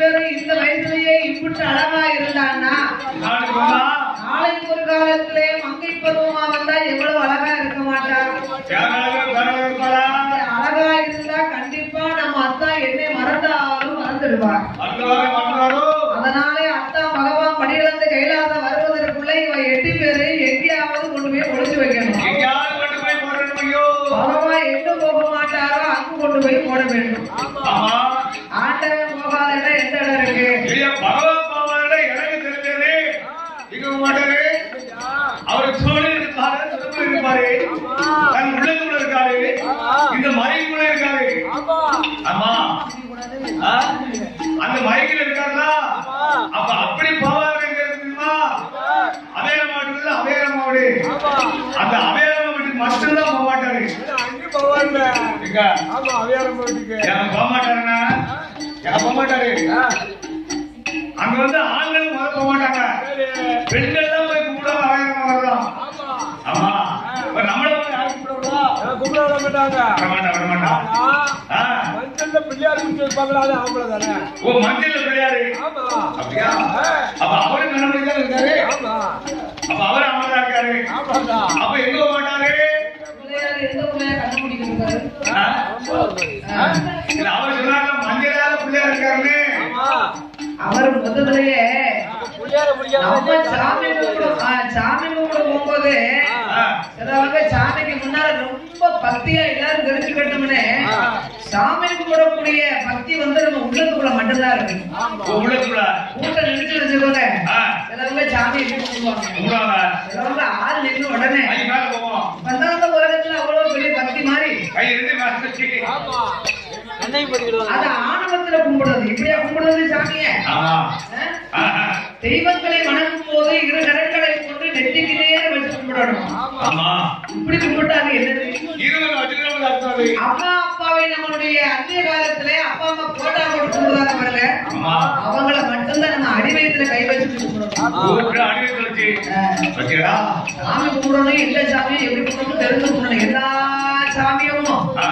பேரும் இந்த வயசுலயே இப்படி அழகா இருந்தான்னா நாளைக்கு வந்தா நாளைக்கு ஒரு காலத்திலே மங்கை பருவமா வந்தா எவ்வளவு அழகா இருக்க மாட்டா யாராவது வேற இருப்பாளா அழகா இருந்தா கண்டிப்பா நம்ம அத்தா என்னை மறந்தாலும் மறந்துடுவா மற்றவாறு மற்றவாரோ அதனாலே அத்தா பகவான் படியிலிருந்து கைலாச வருவதற்குள்ள இவ எட்டு பேரை எங்கேயாவது கொண்டு போய் ஒளிச்சு வைக்கணும் எங்கேயாவது கொண்டு போய் போடணும் ஐயோ பகவான் எங்க போக மாட்டாரோ அங்கு கொண்டு போய் போட வேண்டும் ஆமா ஆண்டவன் போகாத இடம் எந்த இடம் இருக்கு இல்லையா பகவான் பாவாட எனக்கு தெரிஞ்சது இங்க மாட்டாரு அவர் சோழி இருப்பாரு சுத்தம் இருப்பாரு தன் உள்ளத்துக்குள்ள இருக்காரு இந்த மறைக்குள்ள இருக்காரு ஆமா ஆ? அந்த மறைக்குள்ள இருக்காருல அப்ப அப்படி பாவாங்க தெரியுமா அவேல மாவட்டத்துல அவேல மாவடு அந்த அவேல மாவட்டத்துக்கு மட்டும்தான் போக மாட்டாரு எங்க? எனக்கு போக மாட்டாருன்னா எனக்கு போக மாட்டாரு அங்க வந்து ஆண்கள் முதல்ல போக மாட்டாங்க பெண்கள் தான் போய் கும்பிடாம அவேல வரலாம் ஆமா இப்ப நம்மள வந்து யாரும் கும்பிட விடுவா வர மாட்டா வர மாட்டா ஆ. ஓ மஞ்சள்ல பிள்ளையாரு அப்படியா அப்ப அவரு கண்ணபடிதான் இருக்காரு அப்ப அவரு அமரா இருக்காரு அப்ப எங்க போக மாட்டாரு பிள்ளையார் எந்த பிள்ளையார் கண்டுபிடிக்கிறாரு ஆ? ஆ? இல்ல அவர் சொன்னாங்க மஞ்சளால பிள்ளையார் இருக்காருன்னு அவர் முதல்லயே நம்ம சாமி கும்பிடும் ஆ, சாமி கும்பிட போகும்போது ஆ. சிலவங்க சாமிக்கு முன்னால ரொம்ப பக்தியா எல்லாரும் தெரிஞ்சுக்கட்டும்னு சாமி கும்பிடக்கூடிய பக்தி வந்து நம்ம உள்ளத்துக்குள்ள மட்டும்தான் இருக்கு ஓ, உள்ளத்துக்குள்ள கூட்டம் நின்று வச்சுக்கோங்க ஆ. சிலவங்க சாமி எப்படி கும்பிடுவாங்க கும்பிடுவாங்க சிலவங்க ஆள் நின்று உடனே கை மேல போவோம் வந்தாங்க உலகத்துல அவ்வளவு பெரிய பக்தி மாதிரி கை ரெண்டு மேல வச்சு அது ஆணவத்துல கும்பிடுறது இப்படியா கும்பிடுறது சாமிய ஆமா ஆ? ஆஹா. தெய்வங்களை வணங்கும் போது இரு கரங்களை கொண்டு நெற்றிக்கு நேரம் வச்சு கும்பிடணும் ஆமா இப்படி கும்பிட்டாங்க என்னது இருபது வச்சுக்கிறவங்க அர்த்தம் அது அம்மா அப்பாவை நம்மளுடைய அந்நிய காலத்துல அப்பா அம்மா போட்டா போட்டு கும்பிடுறாங்க பாருங்க ஆமா அவங்கள மட்டும்தான் நம்ம அடிவயத்துல கை வச்சுட்டு கும்பிடணும் ஊருக்கு அடிவை வச்சு வச்சுடா சாமி கும்பிடணும் எந்த சாமியும் எப்படி கும்பிடணும் தெரிஞ்சு கும்பிடணும் எல்லா சாமியும்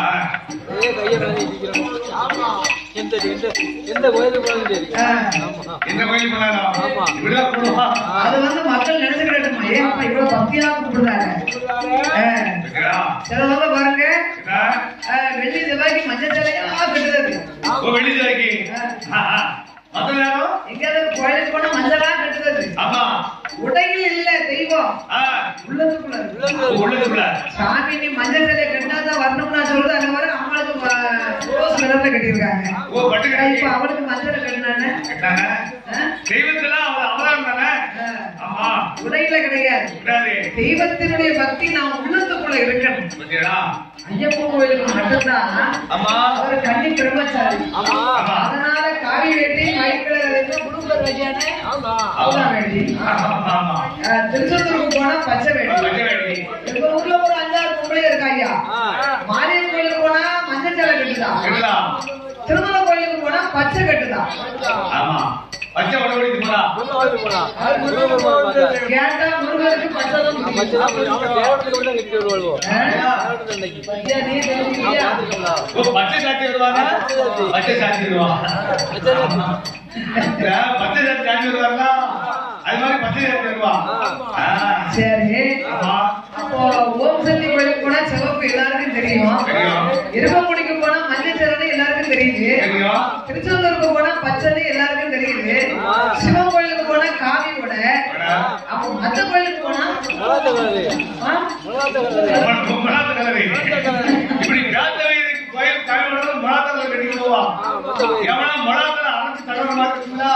எந்த கோயிலுக்கு போனாலும் சரி ஆ, எந்த கோயில் போனாலும் ஆமா. இப்படிதான் போடுவா அது வந்து மக்கள் நினைச்சுக்கிட்டோம் ஏன் அப்பா இவ்வளவு பக்தியா கும்பிடுறாங்க ஆ, வச்சுடா சிலவங்க பாருங்க என்ன ஆ, வெள்ளி செவ்வாய்க்கு மஞ்சள் தலையா கட்டுறது ஓ வெள்ளி சிலைக்கு மத்த நேரம் எங்கேயாவது கோயிலுக்கு போனா மஞ்சளா கட்டுறது ஆமா உடையில் இல்ல தெய்வம் ஆ, உள்ளத்துக்குள்ள இருக்கு. உள்ளதுக்குள்ள சாமி நீ மஞ்சள் சிலை கட்டினாதான் வரணும்னு நான் சொல்றது அங்க வர அம்மாளுக்கு ரோஸ் கலர்ல கட்டியிருக்காங்க ஓ பட்டு இப்ப கட்டி அவளுக்கு மஞ்சள் கட்டினானே கட்டாங்க தெய்வத்துல அவள் அவதாரம் தானே ஆமா உடையில கிடையாது விடாது தெய்வத்தினுடைய பக்தி நான் உள்ளத்துக்குள்ள இருக்கணும் வச்சுடா ஐயப்பன் கோயிலுக்கு மட்டும்தான் ஆமா அவர் கன்னி பிரம்மச்சாரி ஆமா ஆமா அதனால காவி வேட்டி மைக்கில் இருந்து குடும்பர் வைக்கானே ஆமா அவ்வளோ வேட்டி ஆமா ஆமா அஹ், திருச்செந்தூருக்கு போனா பச்சை வேட்டி பட்டு கட்டி எங்க ஊர்ல ஒரு அஞ்சாறு பொம்பளை இருக்கா ஐயா ஆ மாரியம்மன் கோயிலுக்கு போனா மஞ்சள் சேலை கட்டுதா இல்லா திருமல கோயிலுக்கு போனா பச்சை கட்டுதா ஆமா பச்சை வடவடிக்கு போடா முருகன் கோயிலுக்கு போனா முருகன் கோயில் பார்த்தா கேட்டா முருகருக்கு பச்சை தான் நான் முக்கியம். பச்சை தான் அவன் தேவடத்துக்கு மட்டும் கட்டிட்டு வருவாளுவோ அஹ்? தேவடத்து அன்னைக்கு ஐயா, நீ தெரிஞ்சுக்கிறியா? நான் பார்த்துருக்கோம்ல ஓ பச்சை சாத்தி வருவாங்க பச்சை சாத்தி வருவாங்க பச்சை தான் இல்ல, பச்சை சாத்தி சாத்தி வருவாங்களா அது மாதிரி பச்சை சாத்தி வருவா ஆ. சரி ஆமா அப்போ ஓம் சக்தி கோயிலுக்கு போனா சிவப்பு எல்லாருக்கும் தெரியும் தெரியும். இரும்பமுடிக்கு போனா மஞ்சள் சேலை எல்லாருக்கும் தெரியுது தெரியும் திருச்செந்தூருக்கு போனா பச்சை எல்லாருக்கும் தெரியுது ஆ. சிவன் கோயிலுக்கு போனா காவி உடை போடா. அப்போ மத்த கோயிலுக்கு போனா முருகாத்த கலரு ஆ? முருகாத்த கலரு மொ- மொழாத்த கலவை. இப்படி காத்தவை இதுக்கு கோயில் தலைவரோட மொழாத்தல கட்டிட்டு போவா எவனா மொழாத்தல அரைச்சு தடவை மாட்டுங்களா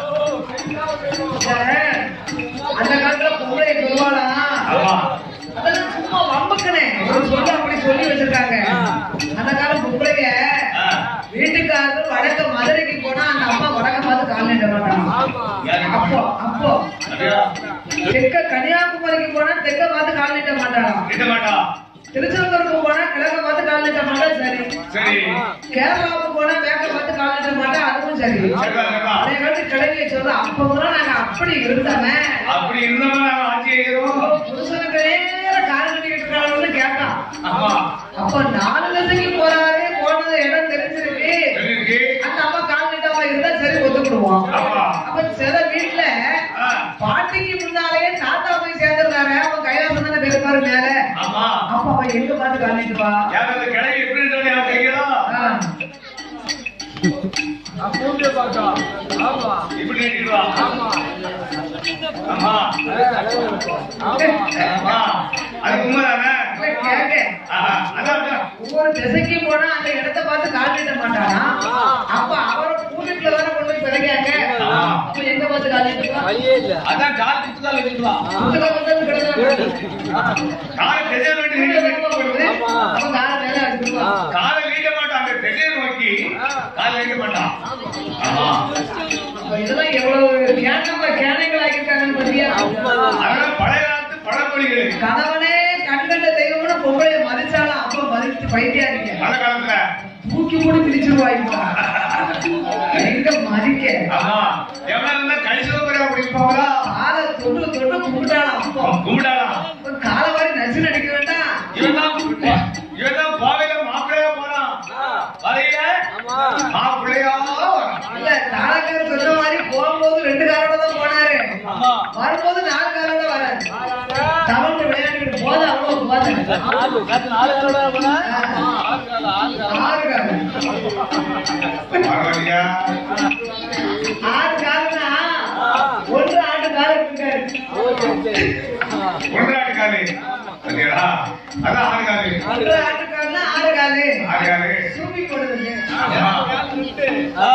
சார், அந்த காலத்துல பொம்பளை சொல்லுவாளா ஆமா அதெல்லாம் சும்மா வம்புக்குனே ஒரு சொல்ல அப்படி சொல்லி வச்சிருக்காங்க அந்த கால பொம்பளைய ஆ. வீட்டுக்காரர் வடக்க மதுரைக்கு போனா அந்த அம்மா வடக்க பார்த்து கால் நீட்ட மாட்டாங்க அப்போ அப்போ அப்படியா? தெற்க கன்னியாகுமரிக்கு போனா தெற்க பார்த்து கால் நீட்ட மாட்டாங்க கிட்ட மாட்டா திருச்செந்தூருக்கு போனா கிழக்க பார்த்து கால் நீட்ட மாட்டா சரி சரி கேரளாவுக்கு போனா மேற்க பார்த்து கால் நீட்ட மாட்டா அதுவும் சரி சரிதான், சரிதான். அதே மாதிரி கிழவிய சொல்ல அப்ப கூட நாங்க அப்படி இருந்தவன் அப்படி இருந்தவன் நாம ஆட்சி செய்கிறோம் புருஷனுக்கு நேர கால் கட்டிக்கிட்டு இருக்காங்கன்னு கேட்டான் ஆமா அப்ப நாலு லட்சத்துக்கு போறாரு போனது இடம் தெரிஞ்சிருக்கு சொல்லிருக்கு அந்த அம்மா கால் நீட்டமா இருந்தா சரி ஒத்துக்கோ இருப்பாரு மேல ஆமா அப்ப அவன் எங்க பார்த்து காணிட்டு வா யார் அந்த கிழவி எப்படி இருந்தோம் யார் கைகளா ஆ. இப்படி நீட்டிட்டு வா ஆமா ஆமா அது உண்மைதானே இல்ல, கேக்க. ஆஹா, அதான் அதான். ஒவ்வொரு திசைக்கு போனா அந்த இடத்தை பார்த்து கால் நீட்ட மாட்டானா அப்ப அவரை பூமிக்குள்ள தானே கொண்டு போய் பிறக்காங்க ஆமா. அப்ப எங்க பார்த்து கால் நீட்டுவா வழியே இல்ல அதான் கால் குத்துதான் வச்சுட்டு வா புத்தகம் வந்து கிடக்குது. காலை திசை நோக்கி நீட்டி வைக்க போகுது. ஆமா. அப்ப காலை மேல அடிச்சுடுவா. ஆ. காலை நீட்ட மாட்டான் அந்த திசையை நோக்கி காலை நீட்ட மாட்டான் ஆமா அப்ப இதெல்லாம் எவ்வளவு கேனங்க கேனைகள் ஆக்கியிருக்காங்கன்னு பாத்தியா? உண்மைதான். அதெல்லாம் பழைய காலத்து பழமொழிகள் கணவனே கண்கண்ட தெய்வம்னு பொம்பளைய மதிச்சாலும் அப்ப மதிச்சு பைத்தியாதீங்க பல காலத்துல தூக்கி போட்டு பிரிச்சிருவாங்க எங்க மதிக்க ஆமா எவ்வளவு இருந்தா கழிச்சு போய் குடிப்பாங்களா காலை தொட்டு தொட்டு கும்பிட்டாலும் அப்போ கும்பிடாலாம் ஒரு காலை வாரி நச்சு நடிக்க வேண்டாம் இவன் தான் இவன் தான் கோவையில மாப்பிள்ளையா போறான் வரையில ஆமா மாப்பிள்ளையா வரான். இல்ல தாளக்காரர் சொன்ன மாதிரி போகும்போது ரெண்டு காரோட தான் போனாரு ஆமா வரும்போது நாலு காரோட வராரு தவறு விளையாண்டுட்டு போத அவ்வளவு போத நாலு காத்து நாலு காலோட போனா ஆறு கால ஆறு கால ஆறு காரு பரவாயில்லையா ஆறு காருனா ஒன்று ஆண்டு காலம் இருக்காரு ஓ சரி சரி ஆ. ஒன்றாடு காலு சரியா அதான் ஆறு காலு ஒன்று ஆண்டு காருனா ஆறு காலு ஆறு காலு சூப்பி போடுறது ஆமா. ஆ.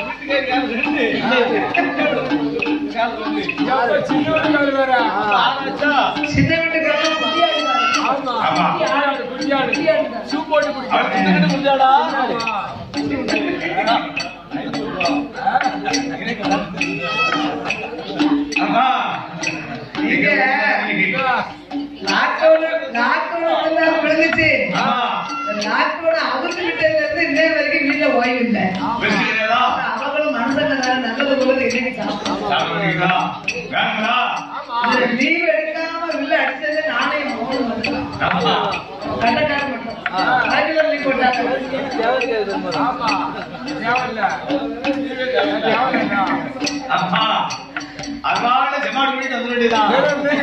ஆ. சின்ன வீட்டுக்காரன் குட்டியா இருக்காரு ஆமா குட்டியா இருக்காரு அவர் சின்னக்கிட்ட முடிஞ்சாடா ஆமா இங்க லாக்டவுன் லாக்டவுன் வந்தாலும் விழுந்துச்சு ஆமா லாக்டவுன் அவுத்து விட்டதுல இருந்து இன்னைய வரைக்கும் வீட்டுல ஓய்வு இல்லை வெற்றிகளா அவங்களும் மனுஷங்க தானே, நல்லது உள்ளது இன்னைக்கு சாப்பிடலாம் சாப்பிடுறீங்களா வேணுங்களா லீவ் எடுக்காம உள்ள அடிச்சது நானே மோனும் வந்துட்டான் ஆமா கண்டக்காரன் மட்டும் ரெகுலர் லீவ் போட்டாங்க தேவைக்கு ரொம்ப ஆமா அதனால ஜமாட் பண்ணி தந்துட வேண்டியதான்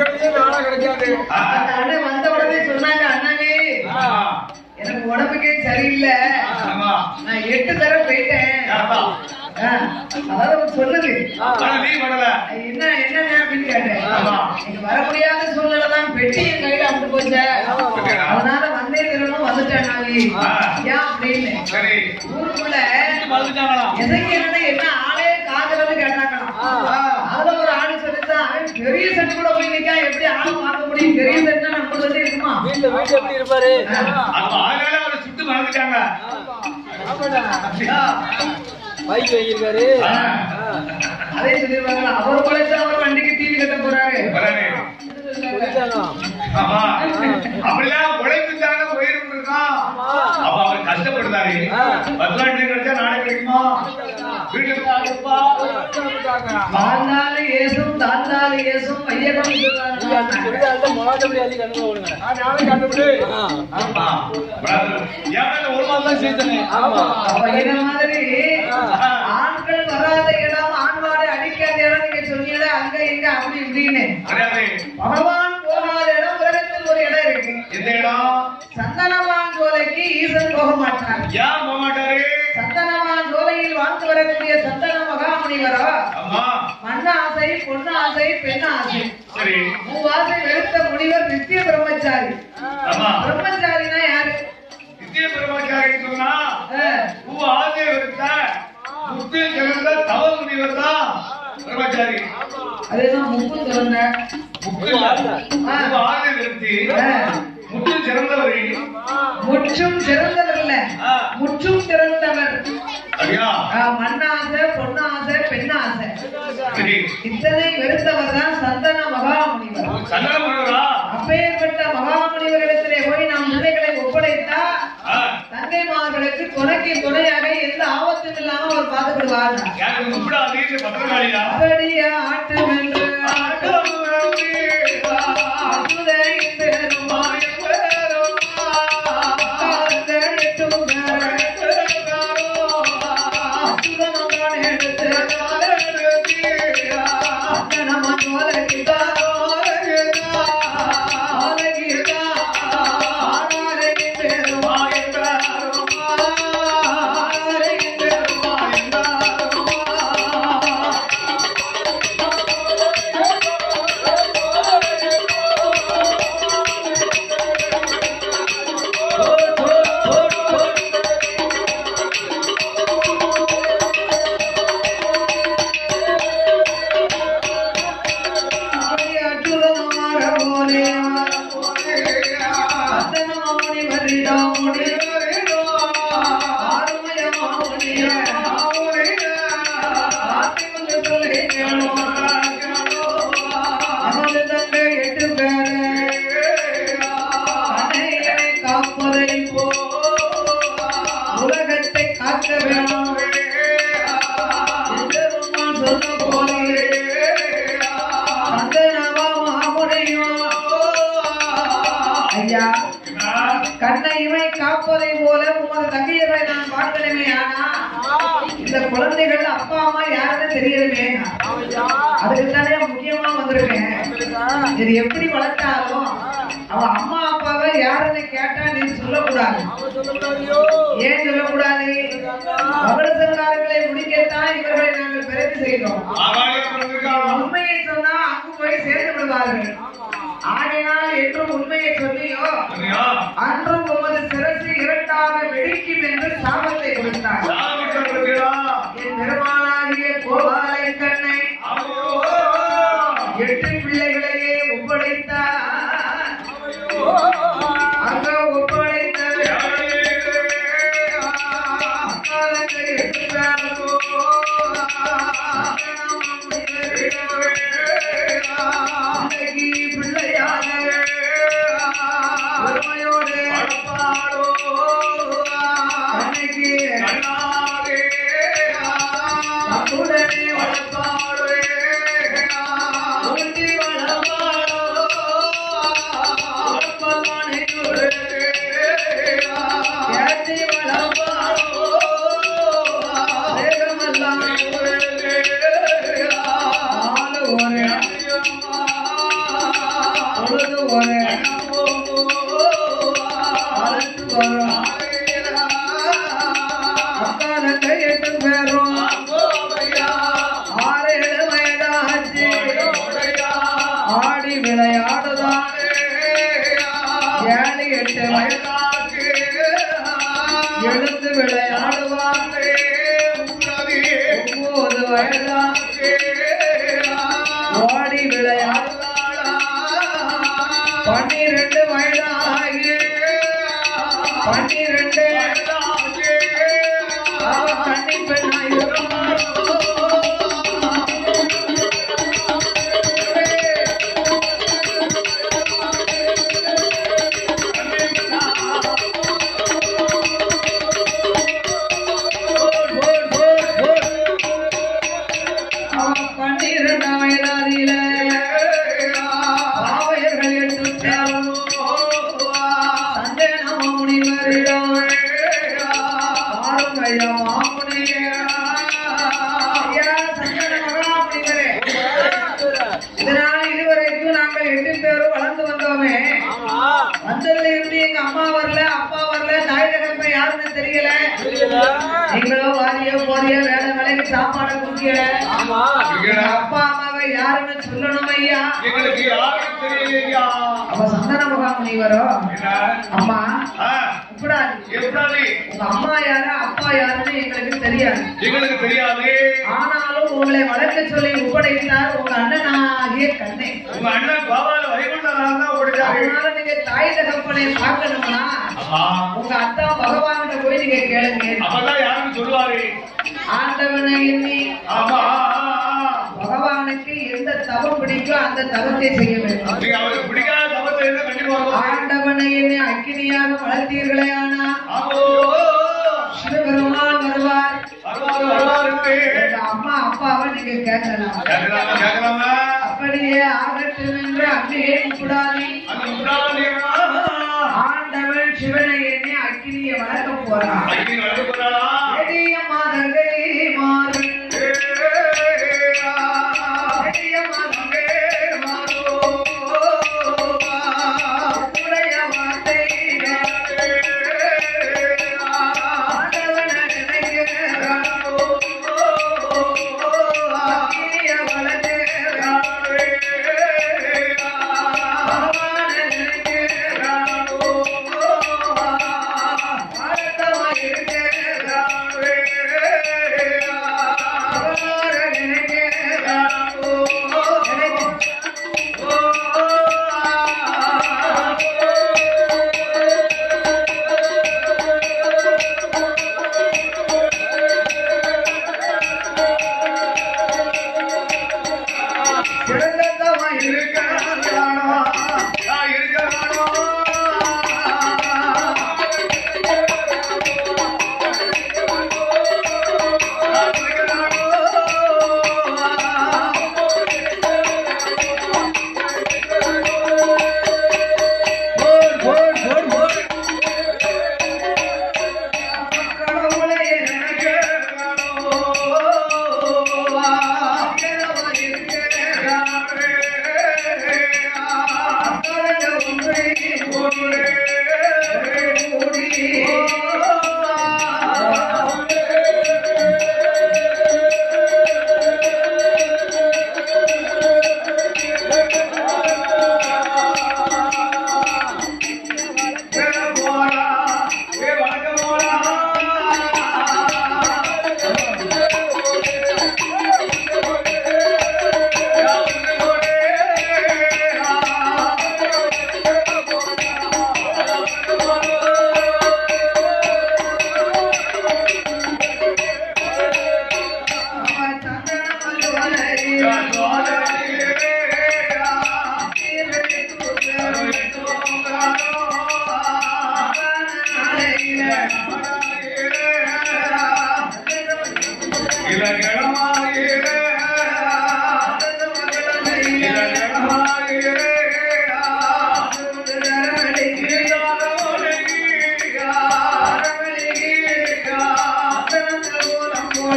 அந்த அண்ணன் வந்த உடனே சொன்னாங்க அண்ணாவே ஆமா எனக்கு உடம்புக்கே சரியில்லை ஆமா நான் எட்டு தடவை போயிட்டேன் யாரா ஆ, அதாவது அவர் சொன்னது ஆனா நீ பண்ணல என்ன என்ன அப்படின்னு கேட்டேன் ஆமா. எனக்கு வர முடியாத சூழ்நிலை தான் பெட்டி என் கையில அமுட்டு போச்சு அதனால வந்தே திரும்பவும் வந்துட்டேன் நாளி ஆ. ஏன் அப்படின்னு சரி ஊருக்குள்ள மறந்துட்டாங்களா எதுக்கு என்னன்னா என்ன ஆளே காதலன்னு கேட்டாங்களாம் ஆ. அதுல ஒரு ஆளு சொல்லித்தான் அவன் பெரிய செட்டு கூட போய் நிக்கா எப்படி ஆளு பார்க்க முடியும் பெரிய செட்னா நம்ம சொல்லி இருக்குமா வீட்டுல வீட்டுல எப்படி இருப்பாரு அப்ப அதனால அவரை சுட்டு மறந்துட்டாங்க ஆ. பைக் வாங்கியிருக்காரு ஆ. ஆ. அதே சொல்லிருவாங்களா அவர் குழைச்சா அவர் வண்டிக்கு டிவி கட்ட போறாரு வரானே. சொல்லிட்டாங்களாம். ஆமா அப்படிலாம் உழைப்புச்சாங்க போயிருந்து இருக்கான் அப்ப அவர் கஷ்டப்படுறாரு ஆ. பத்து ரூபாய் கிடைச்சா நாளை கிடைக்குமா வீட்டுக்கு ஆகுப்பா வாழ்ந்தாலும் ஏசும் தாழ்ந்தாலும் ஏசும் வையகம் நீங்க அப்படி சொல்லிட்டாருல மொளாட்டபடி அள்ளி கண்டுக்க விடுங்க ஆ. ஆமா brother, என் மேல ஒரு மாதம் தான் சேர்த்தனே ஆமா அப்ப இத மாதிரி ஆ. ஆண்கள் வராத இடம் ஆண்வாடை அடிக்காத இடம் நீங்க சொன்னீங்களே அங்க இங்க அப்படி இப்படின்னு கிடையாது பகவான் போகாத இடம் உலகத்தில் ஒரு இடம் இருக்கு இந்த இடம் சந்தனவான் சோலைக்கு ஈசன் போக மாட்டார் ஏன் போக மாட்டாரு சந்தனவான் சோலையில் வாழ்ந்து வரக்கூடிய சந்தன மகாமுனிவரோ ஆமா மண்ண ஆசை பொண்ணு ஆசை பெண் ஆசை சரி மூவாசை வெறுத்த முனிவர் நித்திய பிரம்மச்சாரி ஆமா பிரம்மச்சாரினா யாரு நித்திய பெருமாச்சாரின்னு சொன்னா ஆ. பூ ஆசிரியர் இருந்த முத்து சிறந்த தவ முனிவர் தான் பிரம்மச்சாரி அதுதான் முப்பு திறந்த முத்து இல்ல. பூ ஆசிரியர் இருந்து முத்து சிறந்தவர் முற்றும் சிறந்தவர் இல்ல ஆ. முற்றும் சிறந்தவர் அப்படியா ஆ, மண்ணாசை பொன்னாசை பெண்ணாசை சரி இத்தனை வெறுத்தவர் தான் சந்தன மகாமுனிவர் சந்தன முனிவரா அப்பேற்பட்ட மகாமுனிவரிடத்திலே போய் நாம் நிலைகளை ஒப்படைத்தா ஆ, தந்தைமார்களுக்கு துணைக்கு துணையாக எந்த ஆபத்தும் இல்லாம அவர் பார்த்துக்கிடுவார் எனக்கு முப்படாது பத்திரகாளியா அப்படியே ஆட்டுமென்று ஆட்டும் அமுதை பெருமாய் எடுத்து இந்த குழந்தைகள் அப்பா அம்மா யாருன்னு தெரியணுமே அதுக்கு தானே முக்கியமா வந்திருக்கேன் இது எப்படி வளர்த்தாலும் அவ அம்மா அப்பாவை யாருன்னு கேட்டா நீ சொல்லக்கூடாது ஏன் சொல்லக்கூடாது மகளசங்காரங்களை முடிக்கத்தான் இவர்களை நாங்கள் பிறகு செய்தோம் ஆகாய பிறந்திருக்கான். உண்மையை சொன்னா அங்கு போய் சேர்ந்து விடுவார்கள் ஆகையினால் என்றும் உண்மையை சொல்லியோ சரியா? அன்றும் உமது சிறப்பு இரண்டாக வெடிக்கும் என்று சாபத்தை கொடுத்தார் சாமி பிறந்திருக்கிறா. என் பெருமானாகிய கோபாலை கண்ணை ஆமோ. எட்டு பிள்ளைகளையே ஒப்படைத்தார் அங்க ஒப்படைத்தது அக்காலத்தை எடுத்தாரோ அன்னைக்கு பிள்ளையாக பொறுமையோடு அன்னைக்கு அத்துடனே ஊட்டி வளர்ப்பாளோ வளர்ப்பாளே ஏற்றி வளர்ப்பாளோ வேகமெல்லாம் ஆளு ஒரு பொழுது ஒரு அழைத்து வரும் அக்காலத்தை எட்டு பேரும் ஆறு ஏழு வயதாச்சு ஆடி விளையாடுதான் ஏழு எட்டு வயதாச்சு எழுந்து விளையாடுவான் ஒன்பது வயதாச்சு ஓடி விளையாடுவாளா பன்னிரண்டு வயதாகி பன்னிரண்டு அவ கண்ணி பெண்ணாய் பன்னிரண்டாம் வயதாதியில பாவையர்கள் எட்டு பேரும் சந்தேக முனிவரிடம் வாரும் ஐயா மாமுனியே ஐயா சந்தேக மகாமுனிவரே இதனால் இதுவரைக்கும் நாங்கள் எட்டு பேரும் வளர்ந்து வந்தோமே வந்ததுல இருந்து எங்க அம்மா வரல அப்பா வரல தாய் தகப்பன் யாருன்னு தெரியல நீங்களோ வாரிய போறிய வேலை வேலைக்கு சாப்பாடு குடிக்கல எங்க அப்பா அம்மாவை யாருன்னு சொல்லணும் ஐயா எங்களுக்கு யாரும் தெரியலையா அப்ப சந்தன மகாமுனிவரோ என்ன அம்மா ஆ, கூடாது எப்படி உங்க அம்மா யாரு அப்பா யாருன்னு எங்களுக்கு தெரியாது எங்களுக்கு தெரியாது ஆனாலும் உங்களை வளர்க்க சொல்லி ஒப்படைத்தார் உங்க அண்ணனாகிய கண்ணே உங்க அண்ணன் பாபால வைகுண்டனால தான் ஓடிட்டாரு அதனால நீங்க தாய் தகப்பனை பார்க்கணும்னா ஆமா உங்க அத்தா பகவான்கிட்ட போய் நீங்க கேளுங்க அப்பதான் யாரும் சொல்லுவாரு ஆண்டவனை எண்ணி ஆமா பகவானுக்கு எந்த தவம் பிடிக்கோ அந்த தவத்தை செய்ய வேண்டும் நீங்க அவருக்கு பிடிக்காத தபத்தை இருந்தா கண்டிப்பா வருவாரு. ஆண்டவனை எண்ணி அக்கினியாக வளர்த்தீர்களே ஆனா ஆமோ சிவபெருமான் வருவார் வருவாரு வருவாரு உங்க அம்மா அப்பாவை நீங்க கேட்கலாம் கேட்கலாமா கேட்கலாமா அப்படியே ஆகட்டும் என்று அன்னையே கூடாது அந்த முன்னாடியா ஆண்டவன் சிவனை எண்ணி அக்கினியை வளர்க்க போறான் ஐடி வளர்க்க போறாளா பெரிய மாதங்கை மாறு பெரிய மாதங்கை மாறு உடைய வார்த்தை ஆண்டவனை நினைக்கிறானோ அக்கினியை வளர்க்கிறானோ பகவானை நினைக்கிறானோ ஆழ்த்தமாய் இருக்கிறானோ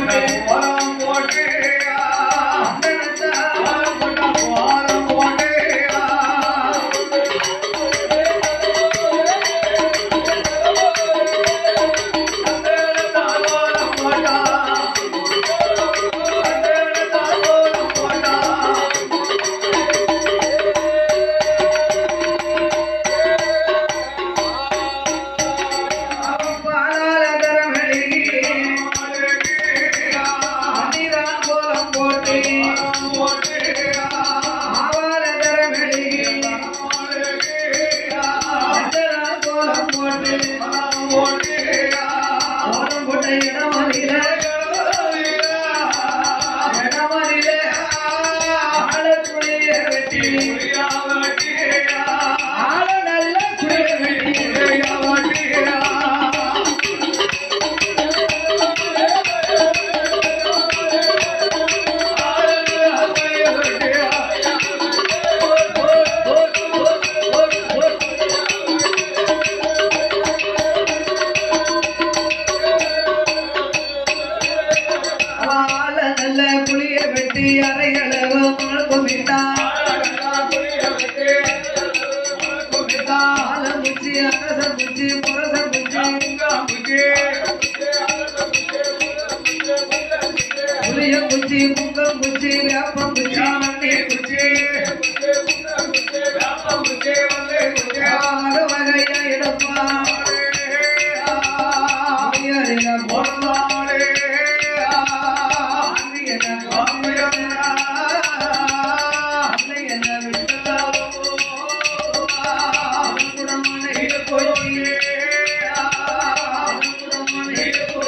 போட்டு கோலம் போட்டு கோலம் போட்டா கோலம் போட்டு கோலம் போட்டா கோலம் போட்டா பாலால தரமழகி மணிதான் கோலம் போட்டு ஆவால தரமழகி மஞ்சளால் கோலம் போட்டு கோலம் போட்ட இடமறில இடமறில ஆழக்குழிய வெட்டி ஆழ நல்ல குழிய வெட்டி ஆழ நல்ல குழிய வெட்டி அறைகளவு முழு குமிட்டான் ஆல முச்சி அரச முச்சி புரச முச்சி புளிய குச்சி முங்கம் குச்சி வேப்பம் குச்சி மண்ணி குச்சி வகை வகையா எடுப்பான் ஐயரில போடுவான் அன்னையன அன்னை என்ன விட்டாவோ குடமனை போய் குடமனை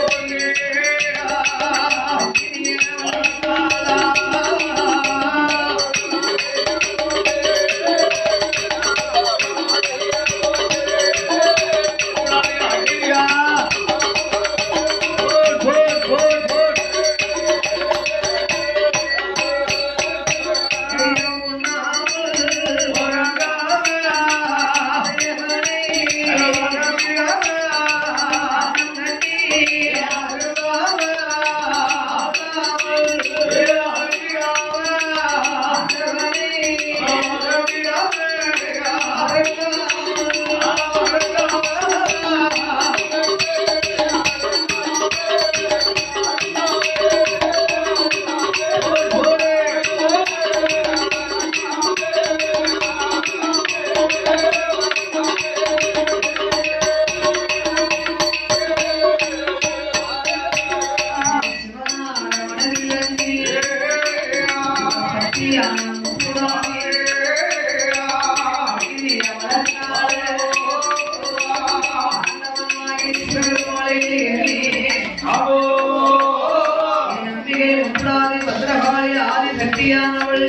சக்தியானவள்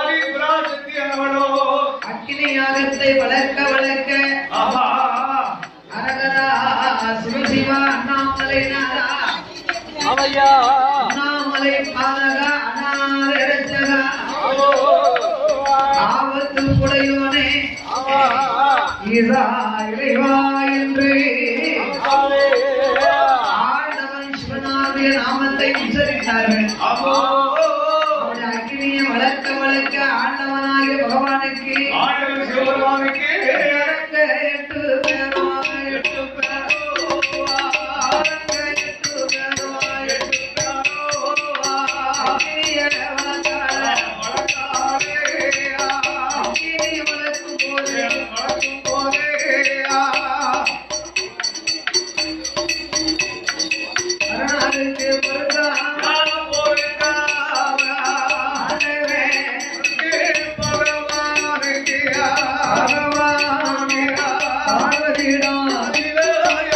அக்கினி யாகத்தை வளர்க்க வளர்க்க அரகரா சிவசிவா அண்ணாமலை நாதா ஆமையா அண்ணாமலை பாதகா அநாத இரட்சகா ஆபத்து குடையோனே இதா இறைவா என்று ஆண்டவன் சிவனாருடைய நாமத்தை உச்சரித்தார்கள் அவருடைய அக்கினியை வளர்க்க வளர்க்க ஆண்டவனாகிய பகவானுக்கு அரங்க எட்டு பேரோ எட்டு பேரோ அரங்க எட்டு பேரோ எட்டு பேரோ அக்கினியை வளர்த்தாள் அக்கினி வளர்க்கும் போது அரணாருக்கு பொருந்தாம் ஆண்டவே பார்வதியிடம்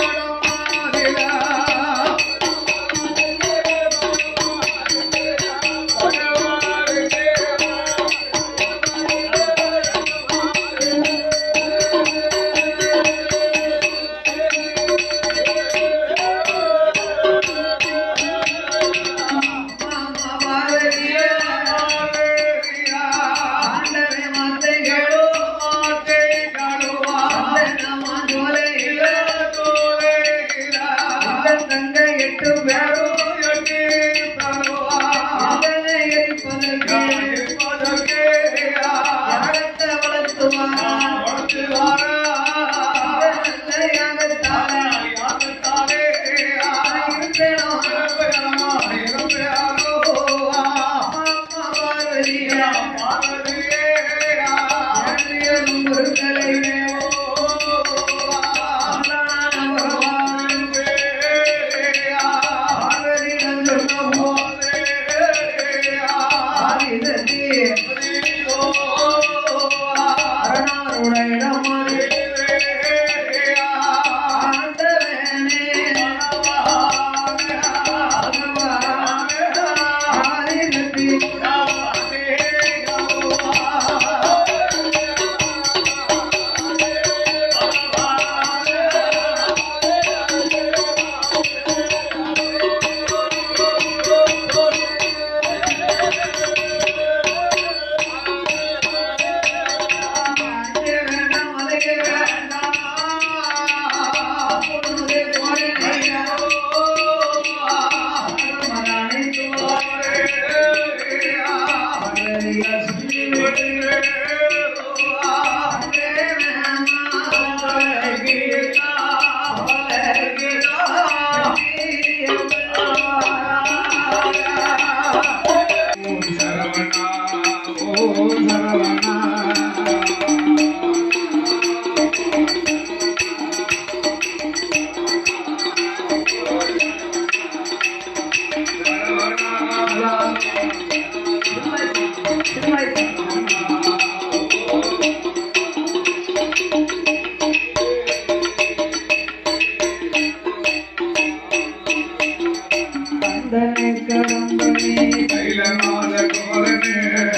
கந்தனை கடம்பனே கைலநாத குமரனே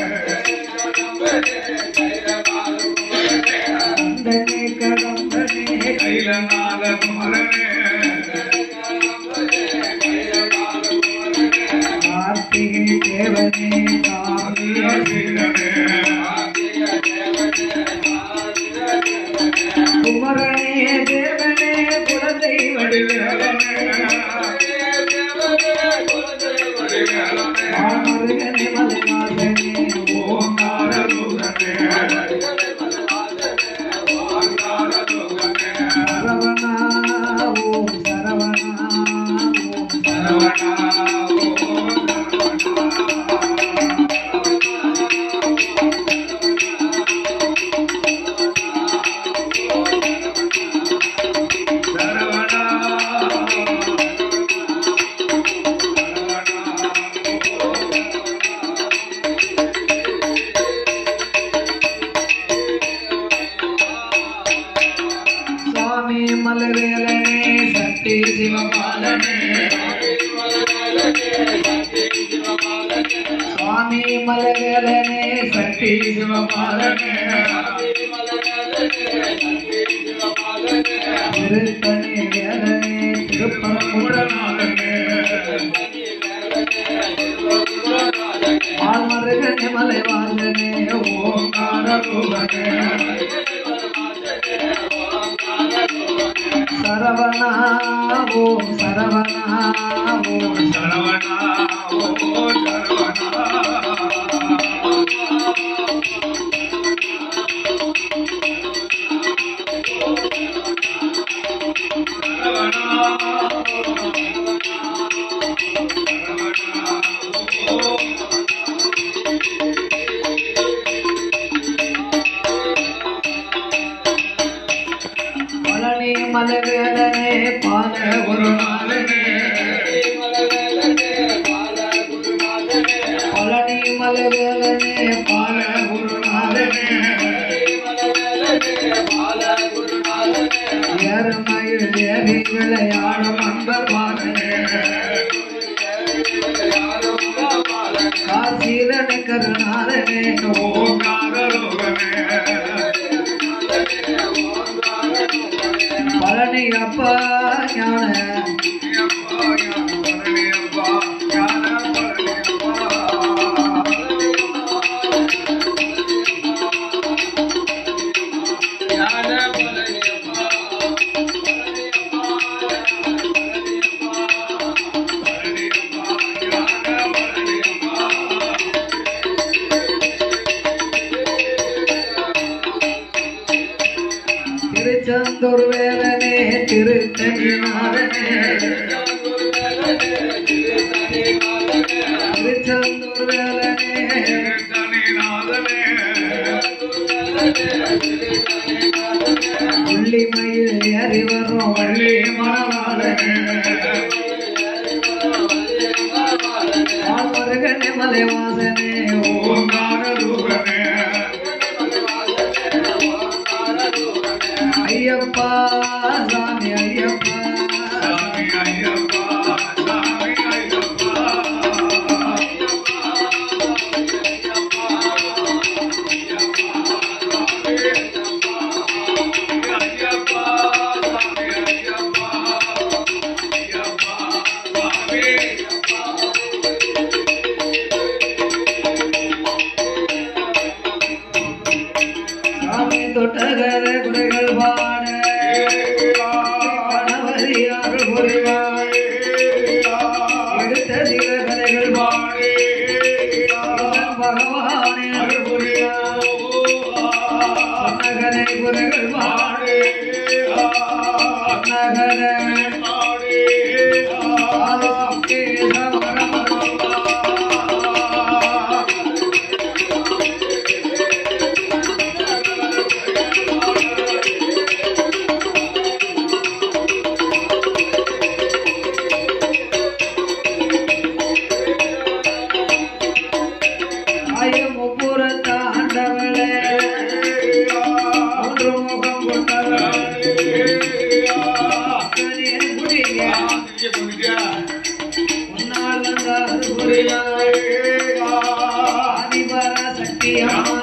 கந்தனை கடம்பனே கைலநாத குமரனே கார்த்திகை தேவனே காவிய வீரனே குமரனே தேவனே குலத்தை வடிவேலனே ஆமருகனே மலைநாதனே ஓங்கார ரூபனே சரவணா ஓம் சரவணா ஓம் சரவணா ஓம் சரவணா சுவாமி மலவேலனே சக்தி சிவபாலனே சுவாமி மலவேலனே சக்தி சிவபாலனே திருத்தணி வேலனே திருப்பரங்குடநாதனே ஆழ்மருகனே மலைவாசனே ஓங்கார ரூபனே சரவணா ஓம் சரவணா ஓம் சரவணா ஓம் சரவணா பழனி மலவேலனே பால குருநாதனே பழனி மலவேலனே பால குருநாதனே ஏறுமயில் ஏறி விளையாடும் அன்பர் பாலனே காசீரனை கருநாதனே பழனி அப்பா ஞான திருச்செந்தூர் வேலனே திருத்தணிநாதனே திருச்செந்தூர் வேலனே உள்ளிமயில் ஏறி வரும் வள்ளி மணவாளனே ஆழ்வருகனே மலைவாசனே ஓங்கார ஐயப்பா சாமி ஐயப்பா சாமி தொட்டகர குறைகள் பாட கணவரி அருள் புரிவாய் எடுத்த சில கதைகள் பாட பகவானே அருள் புரிவாய் நகரை குறைகள் பாட நகர ஆலோக்கே சமரம் ஆதிபர சக்தி அம்மா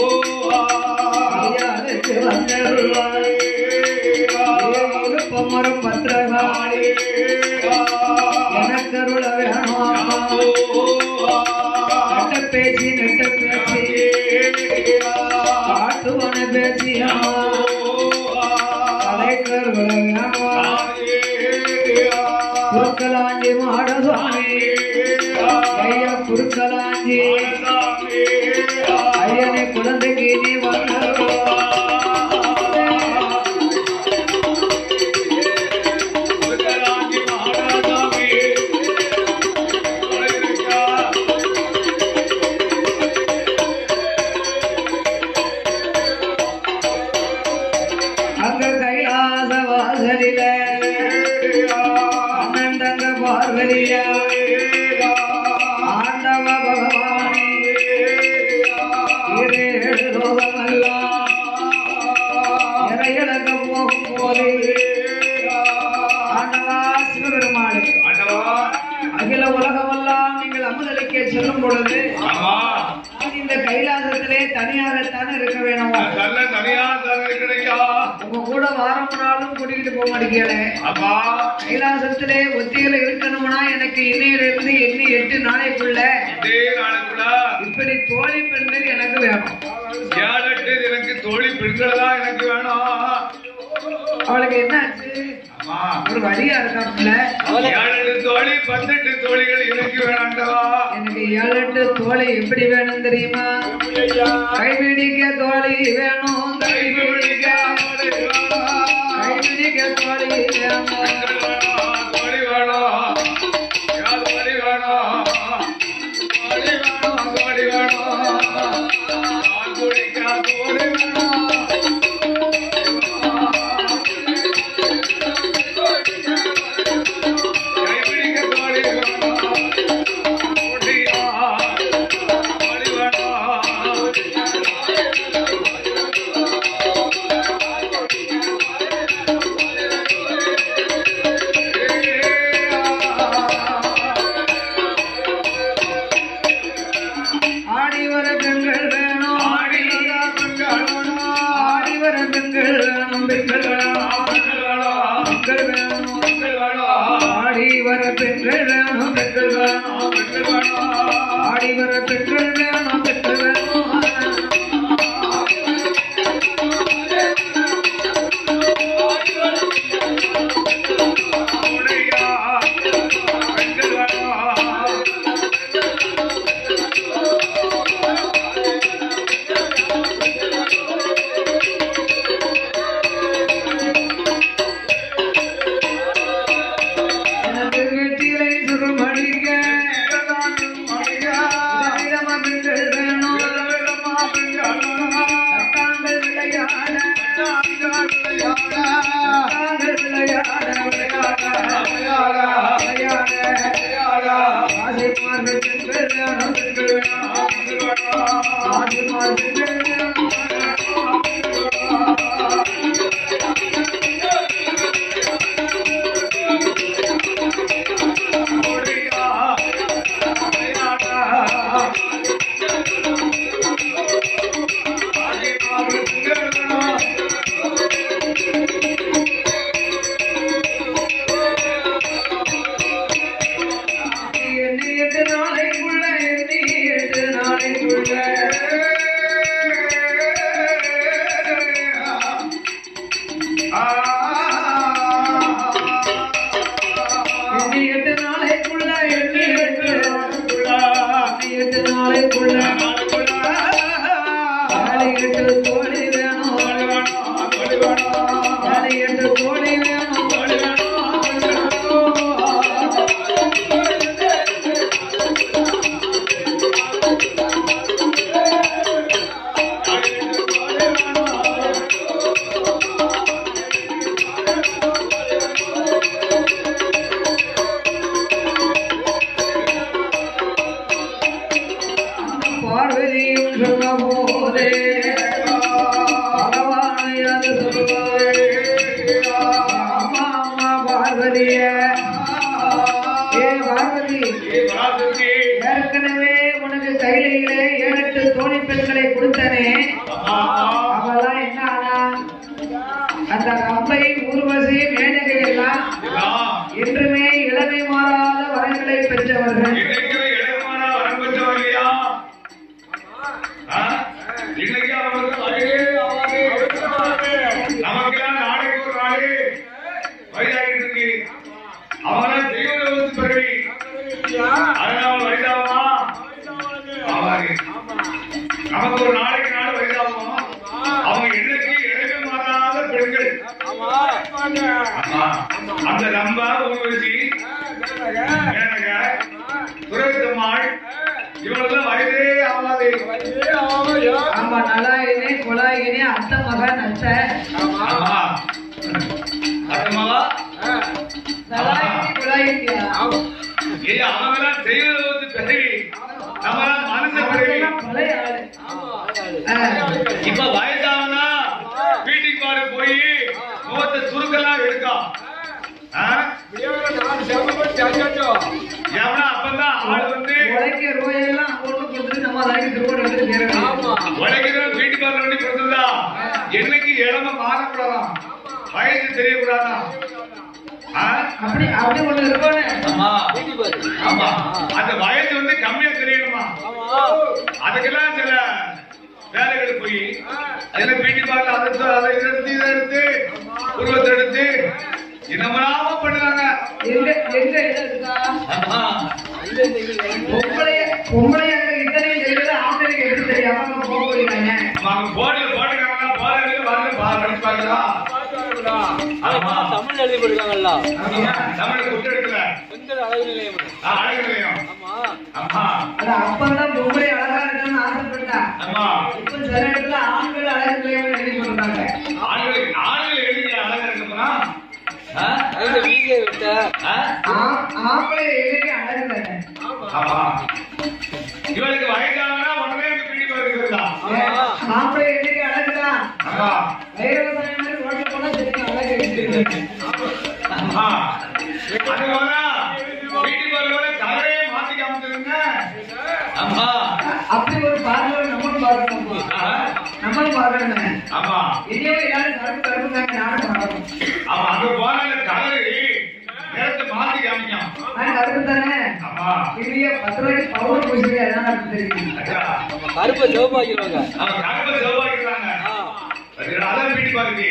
ஐயாவுக்கு வந்தருள்வாய் இருப்பமரும் பத்திரகாளி எனக்கருள வேணும் நட்ட பேச்சு நெட்ட பேச்சு காட்டுவன பேச்சு அம்மா கலைக்கருள வேணும் குறுக்கலாஞ்சி மாடசுவாமி ஐயா குறுக்கலாஞ்சி ஐயனை குழந்தைக்கு நீ வந்தருள்வாய் அங்க கைலாச வாசலில அண்ணன் தங்க பார்வதியா ஆண்டவ பகவானே இரேழு லோகமெல்லாம் இறையிழக்க போகும் போதே ஆண்டவா சிவபெருமானே அகில உலகமெல்லாம் நீங்கள் அமுதளிக்க செல்லும் பொழுது நான் இந்த கைலாசத்திலே தனியாகத்தான் இருக்க வேணும் உங்க கூட வாரம் நாளும் கூட்டிகிட்டு போக மாட்டேங்கிறே அப்பா கைலாசத்திலே ஒத்திகளை இருக்கணும்னா எனக்கு இன்னையிலிருந்து எண்ணி எட்டு நாளைக்குள்ள இதே நாளுக்குள்ள இப்படி தோழி பெண்கள் எனக்கு வேணும் ஏழெட்டு எனக்கு தோழி பெண்கள் தான் எனக்கு வேணும் அவளுக்கு என்ன ஆச்சு அம்மா ஒரு வழியா இருக்காப்புல ஏழெட்டு தோழி பன்னெண்டு தோழிகள் எனக்கு வேணாண்டவா எனக்கு ஏழு எட்டு தோழி எப்படி வேணும் தெரியுமா கைபிடிக்க தோழி வேணும் கைபிடிக்க கைபிடிக்க தோழி வேணும் தோழி வேணும் யார் தோழி வேணும் தோழி வேணும் தோழி வேணும் நான் குடிக்க தோழி வேணும் கைப்பிடிக்க தோழி வேணும் தோழியா தோழி வேணும் ஆடி வர பெண்கள் வேணும் ஆடி ஆடி வர பெண்கள் வேணும் பெண்கள் வேணும் பெண்கள் வேணும் ஆடி வர பெண்கள் வேணும் பெண்கள் வேணும் ஆடி வர பெண்கள் வேணும் பெண்கள் வேணும் எனக்கு வெற்றிலை சுருமடிக்க விதவிதமா பெண்கள் வேணும் தட்டாங்கள் விளையாட தட்டாங்கள் விளையாட விளையாட விளையாட ஆசைமார்கள் பெண்கள் வேணும் பெண்கள் வேணும் ஆசைமார்கள் பெண்கள் வேணும் எண்ணி எட்டு நாளைக்குள்ள எண்ணி எட்டு நாளைக்குள்ள எண்ணி எட்டு நாளைக்குள்ள எண்ணி எட்டு எண்ணி எட்டு நாளைக்குள்ள வேலை எட்டு தோழி வேணும் வேலை எட்டு தோழி வேணும் பார்வதியும் சொன்ன போதே பகவானை அது சொல்வாய் அம்மா அம்மா பார்வதிய ஏ பார்வதி பெற்றவர்கள் இன்னைக்கு இளையமான வரம் பெற்றவன் இல்லையா ஆ? இன்னைக்கு அவனுக்கு வயதே ஆகாது. நமக்கெல்லாம் நாளைக்கு ஒரு நாளே வயதாகிட்டு இருக்கு அவங்களாம் தெய்வ லோகத்து பிறவி அதனால வயதாகுமா ஆவாது நமக்கு ஒரு நாளைக்கு நாள் வயதாகுமா அவங்க இன்னைக்கு இளைய மாறாத பெண்கள் ஆமா. அந்த ரம்பா ஊர்வசி மேனக துரைத்தம்மாள் இவங்களெல்லாம் வயதே ஆகாது ஆமா நலாயினே குழாயினே அத்த மகன் அத்தை ஆமா அத்தம்மாவா நலாயினி குழாயினியா ஏய் அவங்கெல்லாம் தெய்வ லோகத்து பிறவி நம்மளாம் மனுஷ பிறவி அவங்கெல்லாம் பழைய ஆளு ஆ. இப்ப வயசாவனா வீட்டுக்கு பாரு போய் முகத்தை சுருக்கெல்லாம் எடுக்கா ஆ? எவனா அப்பதான் ஆள் வந்து உழைக்க ரூபாயெல்லாம் ஒண்ணு கொடுத்துட்டு நம்ம தலைக்கு திருவோடு எடுத்து சேரணும் உலகிற வீட்டுக்காரர் வேண்டி பிறந்ததா என்னைக்கு இளம மாறக்கூடாதாம் வயசு தெரியக்கூடாதா ஆ? அப்படி அப்படி ஒண்ணு இருக்கணும் ஆமா ஆமா அந்த வயசு வந்து கம்மியா தெரியணுமா அதுக்கெல்லாம் சில வேலைகள் போய் அதுல பியூட்டி பார்லர் அதை எடுத்து, அதை எடுத்து இதை எடுத்து உருவத்தை எடுத்து என்னமெல்லாம பண்ணுறாங்க எங்க எங்க இது இருக்கா ஆமா. பொம்பளைய பொம்பளைய அங்க இத்தனையும் தெரியுது ஆம்பளைக்கு எப்படி தெரியும் அவங்க போக போயிருக்காங்க அவங்க போர்டுல போட்டுக்காங்கன்னா போர்டுல வந்து பா- படிச்சு பார்க்கலாம் ஆமா தமிழ் எழுதி போயிருக்காங்கல்ல தமிழ் குட்டு எடுக்கல பெண்கள் அழகு நிலையம் ஆ, அழகு நிலையம் ஆமா ஆமா அது அப்பதான் பொம்பளை அழகா இருக்கணும்னு ஆசைப்பட்டா ஆமா இப்ப சில இடத்துல ஆண்கள் அழகு இல்லைன்னு எழுதி சொல்றாங்க ஆண்களுக்கு ஆண்கள் எழுதி அழகா இருக்குமா இந்த வீங்க விட்ட ஆ- ஆம்பளை எழுதி அழகு தானே ஆமா இவளுக்கு வயதானா உடனே பிடி வருகிறதா ஆமா. ஆம்பளை எழுதி அழகுதான் ஆமா வைரவசாமி மாதிரி ரோட்ல போனா தெரியும் அழகு எழுதி ஆமா அது போல வீட்டுக்கு வரும்போது கலரையே மாத்தி காமிச்சிருங்க ஆமா அப்படி ஒரு பார்லர் நம்மளும் பார்க்கணும் ஆ, நம்மளும் பார்க்கணும் ஆமா இனிமே யாரும் கருப்பு கருப்பு தாங்க நானும் பார்க்கணும் ஆமா அங்க போன கலரு நேரத்தை மாத்தி காமிக்கும் நான் கருப்பு தானே ஆமா இல்லையே பத்து ரூபாய்க்கு பவுடர் பூசிட்டு அதான் அப்படி தெரியும் அக்கா, கருப்பை சிவப்பாக்கிடுவாங்க அவன் கருப்பை செவ்வாய்க்கிறாங்க அதான் வீட்டு பாருங்க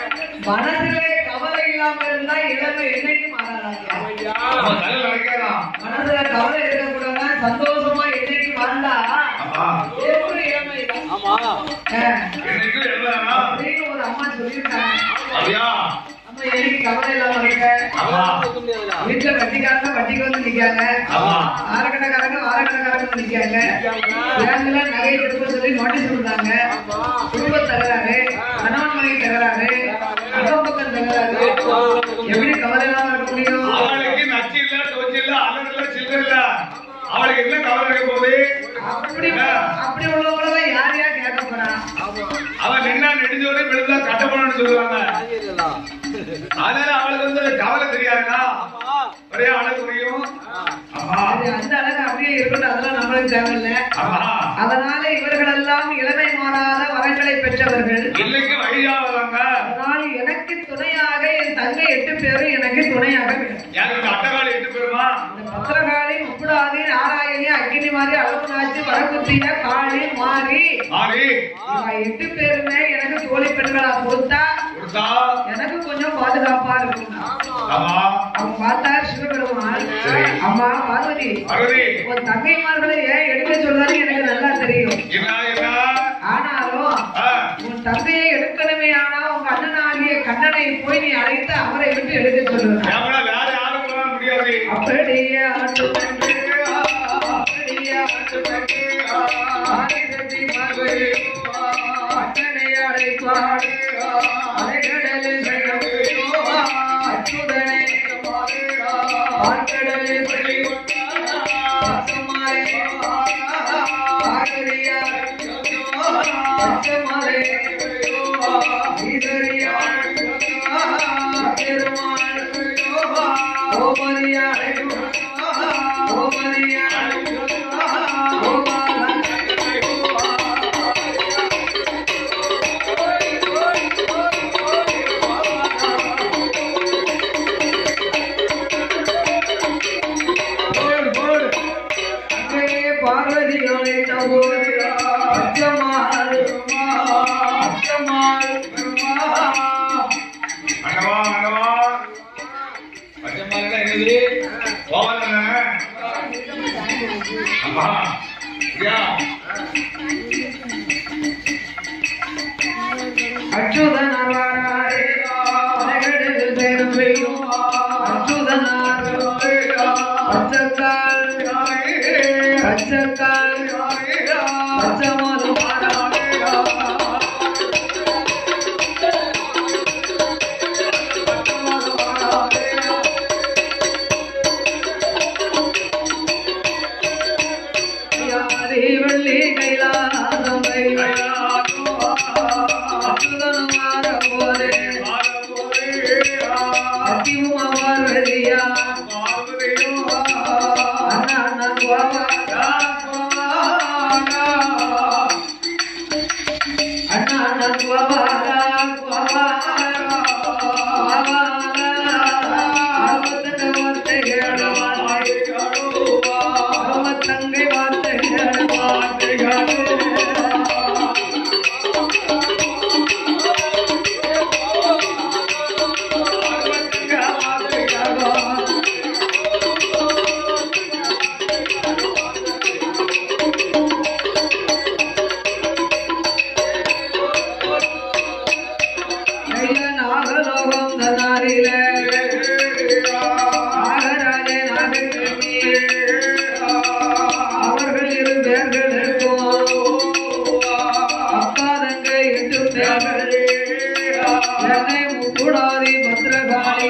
மனசுல கவலை இல்லாம இருந்தா இளமை என்னைக்கு மாறாங்க அவன் தலையில் நடக்கிறான் மனசுல கவலை இருக்கக்கூடாதா சந்தோஷமா என்னைக்கு வாழ்ந்தா ஆமா எப்படி இளமை தான். ஆமா ஆ, என்னைக்கு எழுதானா அப்படின்னு ஒரு அம்மா சொல்லியிருக்காங்க அப்படியா அம்மா என்னைக்கு கவலை இல்லாம இருக்க ஆமா இருக்க முடியாதுடா வீட்டுல வட்டிக்காரங்க வட்டிக்கு வந்து நிக்காங்க ஆமா வாரக்கடைக்காரங்க வாரக்கடைக்காரங்க வந்து நிக்காங்க பேங்க்ல நகையை திருப்ப சொல்லி நோட்டீஸ் கொடுத்தாங்க குடும்ப தகராறு கணவன் மனைவி தகராறு அக்கம் பக்கம் தகராறு எப்படி கவலை இல்லாம இருக்க முடியும் அவளுக்கு நச்சு இல்ல தொச்சு இல்ல அலர் இல்ல சில்லர் இல்ல அவளுக்கு என்ன கவலை இருக்க போகுது அப்படி அப்படி உள்ளவங்கள யார் யார் கேட்க போறா அவன் நின்னா நெடுஞ்சோட விழுந்தா கட்டப்படணும்னு சொல்லுவாங்க ஆகிடலாம். அதனால அவளுக்கு வந்து அந்த கவலை தெரியாதுன்னா ஆமா ஒரே அழகு புரியும் ஆமா அது அந்த அளவுக்கு அப்படியே இருக்கட்டும் அதெல்லாம் நம்மளுக்கு தேவையில்லை ஆமா அதனால இவர்கள் எல்லாம் இளமை மாறாத வரங்களை பெற்றவர்கள் இன்னைக்கு வழியாவதாங்க அதனால் எனக்கு துணையாக என் தங்கை எட்டு பேரும் எனக்கு துணையாக வேண்டும் எனக்கு அட்டகாலி எட்டு பேருமா இந்த பத்திரகாளி முக்குடாதி நாராயணி அக்னி மாதிரி அளவுநாச்சு வரகுத்திய காளி மாறி மாறி இவ எட்டு பேருமே எனக்கு தோழி பெண்களா கொடுத்தா கொடுத்தா எனக்கு கொஞ்சம் பாதுகாப்பா இருக்கும் ஆமா அவங்க பார்த்தார் சிவபெருமான் சரி. அம்மா பார்வதி பார்வதி உன் தங்கைமார்களை ஏன் எடுக்க சொல்றாரு எனக்கு நல்லா தெரியும் என்ன என்ன ஆனாலும் ஆ, உன் தங்கையை எடுக்கணுமே ஆனா உங்க அண்ணனாகிய கண்ணனை போய் நீ அழைத்து அவரை விட்டு எடுக்க சொல்லுங்க ஏமனா வேற யாரும் போக முடியாது அப்படியே ஆண்டு தங்கு, அப்படியே ஆண்டு தங்கு, ஆதிசக்தி பார்வதி, அண்ணனை அழைப்பாடு, அலைகடலில் செல்லும் அச்சுதனை பார்க்கடலில் பசுமாலை, பார்வதியா, பச்சைமலை, ஈஸ்வரியா, பெருமாள், கோமதியா, கோமதியா, கோபாலன். போடு, பார்வதி அழைத்த போது அச்சமாள் அச்சமாள் அண்ணவா அண்ணவா பச்சைமாலாம் என்னது கோவலண்ண அம்மா ஐயா அச்சுதன் அருளாரே அலைகடலில் பெரும் பெய்யும் அச்சுதனார் பச்சக்கால் பச்சக்கால் பச்சமாலும் யாரே வெள்ளி கைலாசம் அச்சுதனுமார போதே அத்தியும் அமர்வதியா அண்ணா அண்ணா கோவா அண்ணா அண்ணா கோவாரா கோவாரா கோவாரா ஆபத்தங்க வார்த்தை கேளுவாய் ஆபத்தங்கை வார்த்தை கேளுவாய் ஐயா நாகலோகம் தனாரிலே நாகராஜே நாகக்கிருமியே அவர்கள் இரு பேர்களுக்கும் அப்பா தங்கை எட்டு பேர்கள் என்னை முக்குடாதி பத்ரகாளி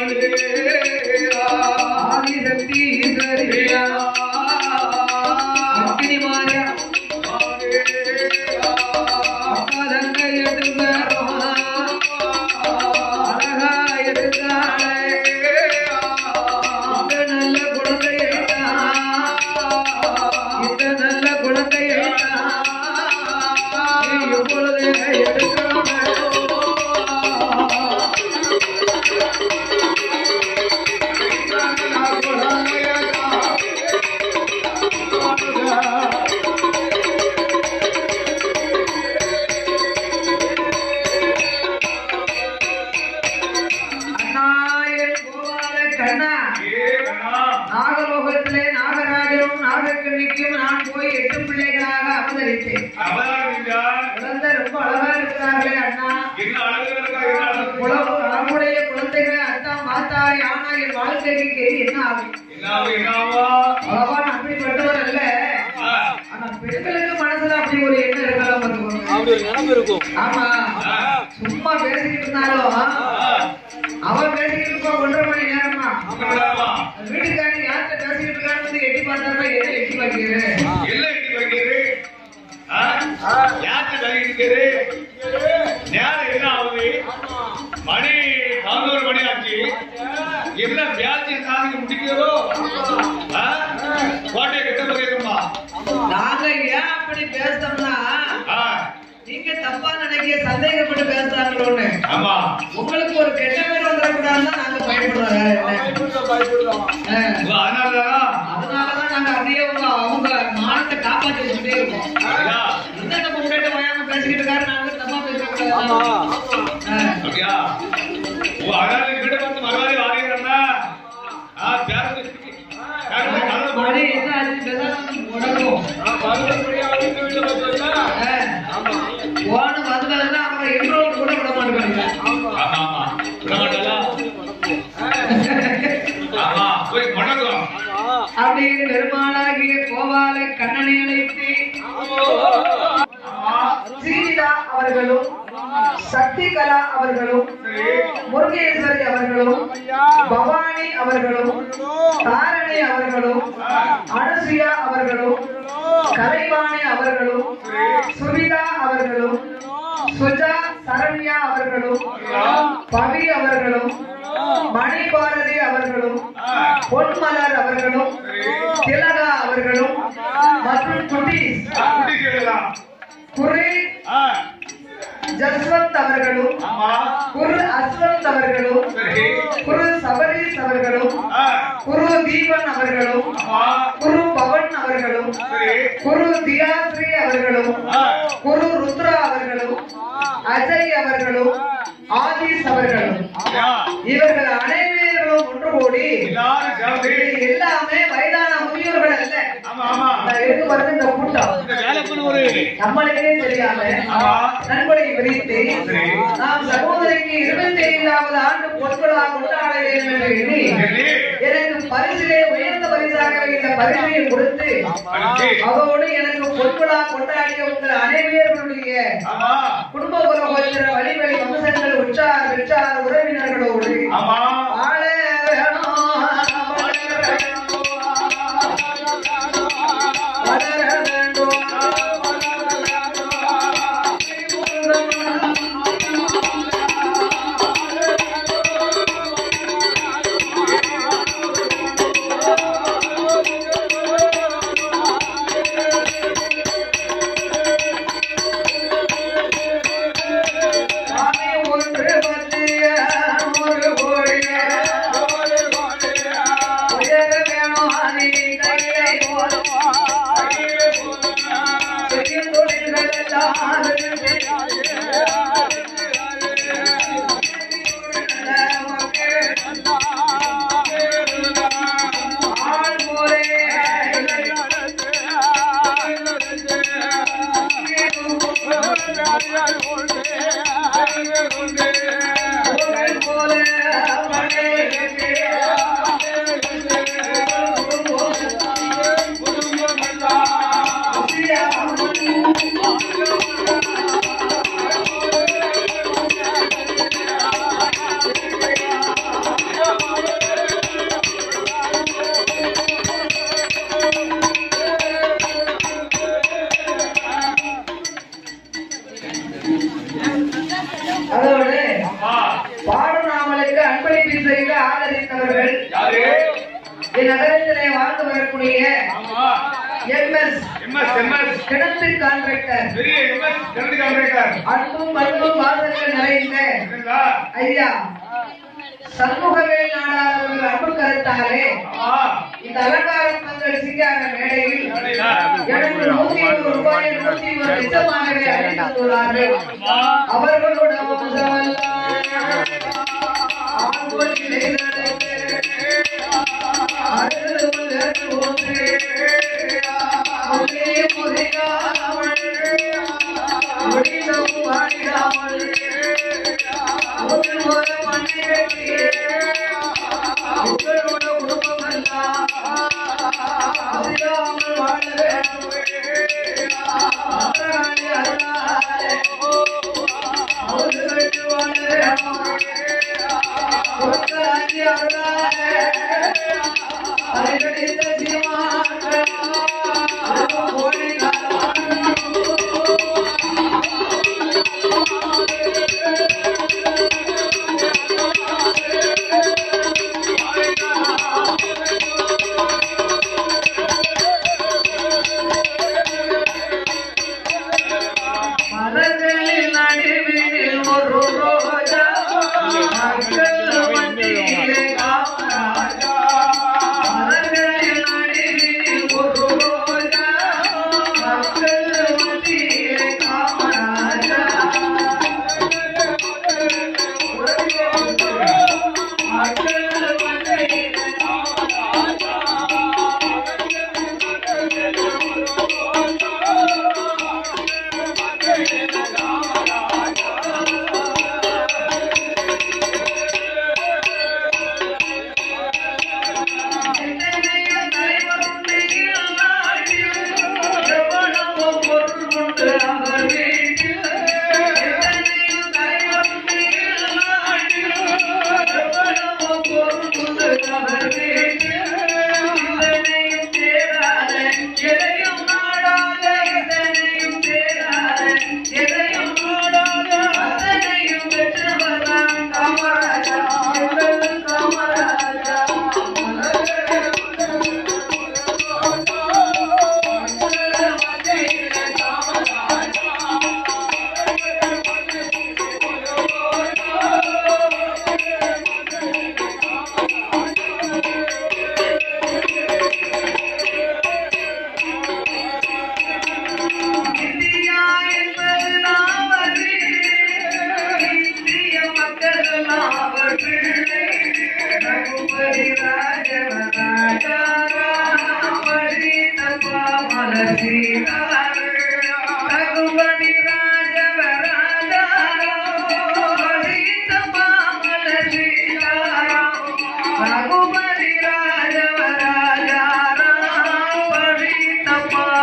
ஆதிசக்தி ஈஸ்வரியா அக்னி மாரியா அப்பா தங்கை எட்டு பேரும் அழகா இருக்காளே இந்த நல்ல குழந்தையை இந்த நல்ல குழந்தையை நீ எப்பொழுது எடுக்கணும் அண்ணா என் கோபால கண்ணா நாகலோகத்திலே நாகராஜனும் நாகக்கண்ணிக்கும் நான் போய் எட்டு பிள்ளைகளாக அவதரித்தேன் குழந்தை ரொம்ப அழகா இருக்கிறார்களே அண்ணா குளம் நம்முடைய குழந்தைகளை அத்தா மாத்தாரி ஆனா என் வாழ்க்கைக்கு கேள்வி என்ன ஆகும் பகவான் அப்படிப்பட்டவர் அல்ல ஆனா பெண்களுக்கு மனசுல அப்படி ஒரு எண்ணம் இருக்கலாம் பாருங்க. அப்படி ஒரு நினைப்பு இருக்கும் ஆமா சும்மா பேசிக்கிட்டு இருந்தாலும் அவன் பேசிக்கிட்டு இருப்பா ஒன்றரை மணி நேரமா வீட்டுக்காரர் யார்கிட்ட பேசிக்கிட்டு இருக்கான்னு வந்து எட்டி பார்த்தாருன்னா என்ன எட்டி பார்க்கிறது மணி பதினோரு மணி ஆச்சு என்ன வியாதி சாதிக்க முடிக்கிறதோ ஆ? கோட்டை கட்ட போகிறோமா நாங்க ஏன் அப்படி பேசணும்னா நீங்க தப்பா நினைக்க சந்தேகப்பட்டு பேசுறாங்களோன்னு ஆமா உங்களுக்கு ஒரு கெட்ட பேர் வந்துடக்கூடாதுன்னு நாங்க பயப்படுறோம் வேற என்ன? பயப்படுவான் ஆ. உங்க அதனாலதான் அதனாலதான் நாங்க அப்படியே உங்க அவங்க மானத்தை காப்பாத்தி வச்சுட்டே இருக்கோம் ஐயா, என்ன நம்ம முன்னாடி வயாம பேசிக்கிட்டு இருக்காரு நாங்க வந்து தப்பா பேசக்கூடாது ஆமா ஆ. அப்படியா உங்க அதனால கிட்ட வந்து மறுபடி வாரிக்கிறேன்னா ஆ பேருந்து பேருந்து கலந்து மணி என்ன ஆச்சு பேசாம உடனும் பதினொரு வீட்டுல வச்சு போன வந்ததுன்னா அவரை இன்ட்ரோல் கூட விட மாட்டேங்கிறாங்க ஆமா ஆமா ஆமா விட மாட்டாளா ஆமா போய் முடங்கும் ஆமா அப்படின்னு பெருமாளாகிய கோபாலை கண்ணனை அழைத்து ஆமா சீனிதா அவர்களும் சக்தி கலா அவர்களும் சரி முருகேஸ்வரி அவர்களும் பவானி அவர்களும் தாரணி அவர்களும் அனுசுயா அவர்களும் கலைவாணி அவர்களும் சுமிதா அவர்களும் சுஜா சரண்யா அவர்களும் பவி அவர்களும் மணிபாரதி அவர்களும் பொன்மலர் அவர்களும் திலகா அவர்களும் மற்றும் குட்டீஸ் குட்டி கேளுலாம் குரி ஆ ஜஸ்வந்த் அவர்களும் ஆமா குரு அஸ்வந்த் அவர்களும் சரி குரு சபரீஷ் அவர்களும் ஆ, குரு தீபன் அவர்களும் ஆமா குரு பவன் அவர்களும் சரி குரு தியாஸ்ரீ அவர்களும் ஆ, குரு ருத்ரா அவர்களும் அஜய் அவர்களும் ஆதிஸ் அவர்களும் யா, இவர்கள் அனைவரும் ஒன்று கூடி எல்லாரும் சேர்ந்து இது எல்லாமே வயதான முதியோர்கள் அல்ல ஆமா ஆமா இந்த இருக்கு பாருங்க இந்த கூட்டம் இந்த வேலைக்குன்னு ஒரு நம்மளுக்கே தெரியாம ஆமா நன்கொடை விரித்து சரி. நாம் சகோதரிக்கு இருபத்தி ஐந்தாவது ஆண்டு பொற்கொழா கொண்டாட வேண்டும் என்று எண்ணி சரி எனக்கு பரிசிலே உயர்ந்த பரிசாக இந்த பரிசையை கொடுத்து அடுத்து அதோடு எனக்கு பொற்கொழா கொண்டாடிய உங்கள் அனைவருடைய ஆமா குடும்ப உறவுகிற வழி வழி வம்சங்கள் உற்றார் பெற்றார் உறவினர்களோடு ஆமா வாழ வேணும் வளர வேண்டும் வளர வேண்டும் சாமி ஒன்று பற்றிய ஒரு கோடிய உயர வேணும் அதி கையை போலும் செய்யும் தொழில்கள் எல்லாம் ஆள் போலே உங்கள் போல மழை அதோடு ஆமா பாடும் நாமலுக்கு அன்பளிப்பு செய்து ஆதரித்தவர்கள் யாரு இந்நகரத்திலே வாழ்ந்து வரக்கூடிய ஆமா எம்எஸ் எம்எஸ் எம்எஸ் கிணத்து கான்ட்ராக்டர் பெரிய எம்எஸ் கரண்ட் கான்ட்ராக்டர் அன்பும் அன்பும் வாசல்கள் நிறைந்த சரிங்களா ஐயா சண்முகவேல் நாடார் அவர்கள் அன்பு கருத்தாலே ஆமா இந்த அலங்காரங்கள் சிங்கார மேடையில் எனக்கு நூத்தி இருபது ரூபாய் நூத்தி ஒரு லட்சமாகவே அறிவித்துள்ளார்கள் ஆமா அவர்களோட ஆண்கள் இளைஞர்களுக்கு அருள் ஒன்று ஒரே முறையாமல் முடிந்தவும் வாடிடாமல் ஒரு முறை மண்ணை வெட்டி உங்களோட குடும்பம் எல்லாம் அழியாமல் வாழ வேண்டும் அரணி அருளாலே அவர்களுக்கு வாழ வேண்டும் பொருட்களாகி அருளாலே அலைகடித்த சீமான்கள் கோடி காலம் ஆ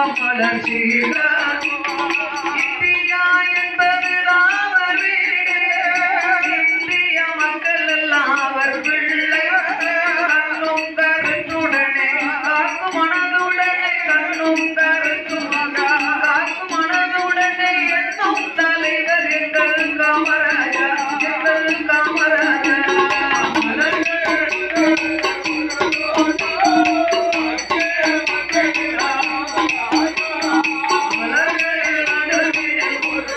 மலர் சீரா இந்தியா என்பது ராமர் வீடு இந்திய மக்கள் எல்லாம் அவர் பிள்ளை கண்ணும் கருத்துடனே காக்கும் மனதுடனே கண்ணும் கருத்தும் காக்கும் மனதுடனே எண்ணும் தலைவர் எங்கள் காமராஜா எங்கள் காமராஜா மலர்களில் நடுவிலே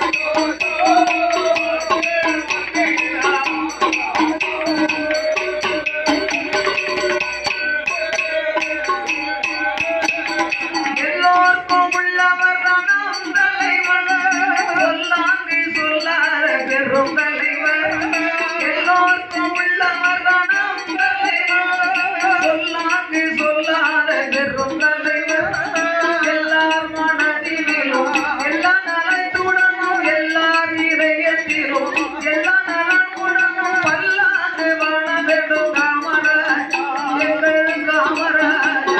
எல்லோருக்கும் உள்ளவர் ரணம் தலைவர் சொல்லாங்கு சொல்லாத பெரும் தலைவர் எல்லோருக்கும் உள்ளவர் ரணம் தலைவர் சொல்லாங்கு சொல்லாத பெரும் தலைவர் எல்லார் மனதிலும் எல்லா நலத்துடனும் எல்லார் இதயத்திலும் எல்லா நலனுடனும் பல்லாண்டு வளர்ந்திடும் காமராஜா எங்கள் காமராஜா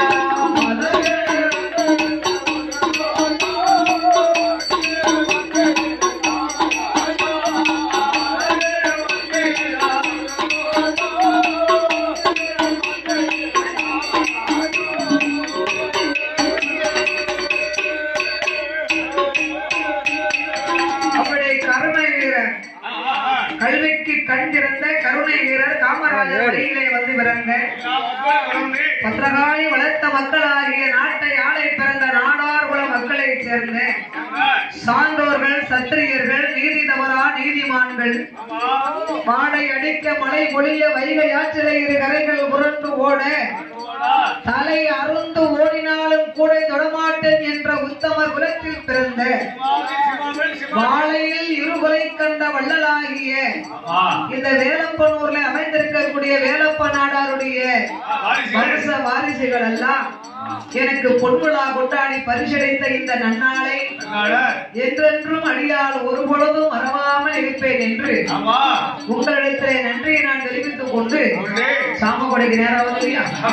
அப்படி கருணை வீரர் கல்விக்கு கண் திறந்த கருணை வீரர் காமராஜர் வழியிலே வந்து பிறந்த பத்திரகாளி வளர்த்த மக்களாகிய நாட்டை ஆளை பிறந்த நாடார் குல மக்களைச் சேர்ந்த சான்றோர்கள் சத்திரியர்கள் நீதி தவறா நீதிமான்கள் மாடை அடிக்க மழை பொழிய வைகை ஆற்றிலே இரு கரைகள் புரண்டு ஓட தலை அருந்து ஓடினாலும் கூட தொடமாட்டேன் என்ற உத்தமர் குலத்தில் பிறந்த வாழையில் இருகுலை கண்ட வள்ளலாகிய இந்த வேலப்பனூர்ல அமைந்திருக்கக்கூடிய வேலப்ப நாடாருடைய வருஷ வாரிசுகள் எல்லாம் எனக்கு பொன்விழா கொண்டாடி பரிசளித்த இந்த நன்னாளை என்றென்றும் அடியால் ஒரு பொழுதும் மறவாமல் இருப்பேன் என்று உங்களிடத்திலே நன்றியை நான் தெரிவித்துக் கொண்டு சாம கொடைக்கு நேரம் வந்து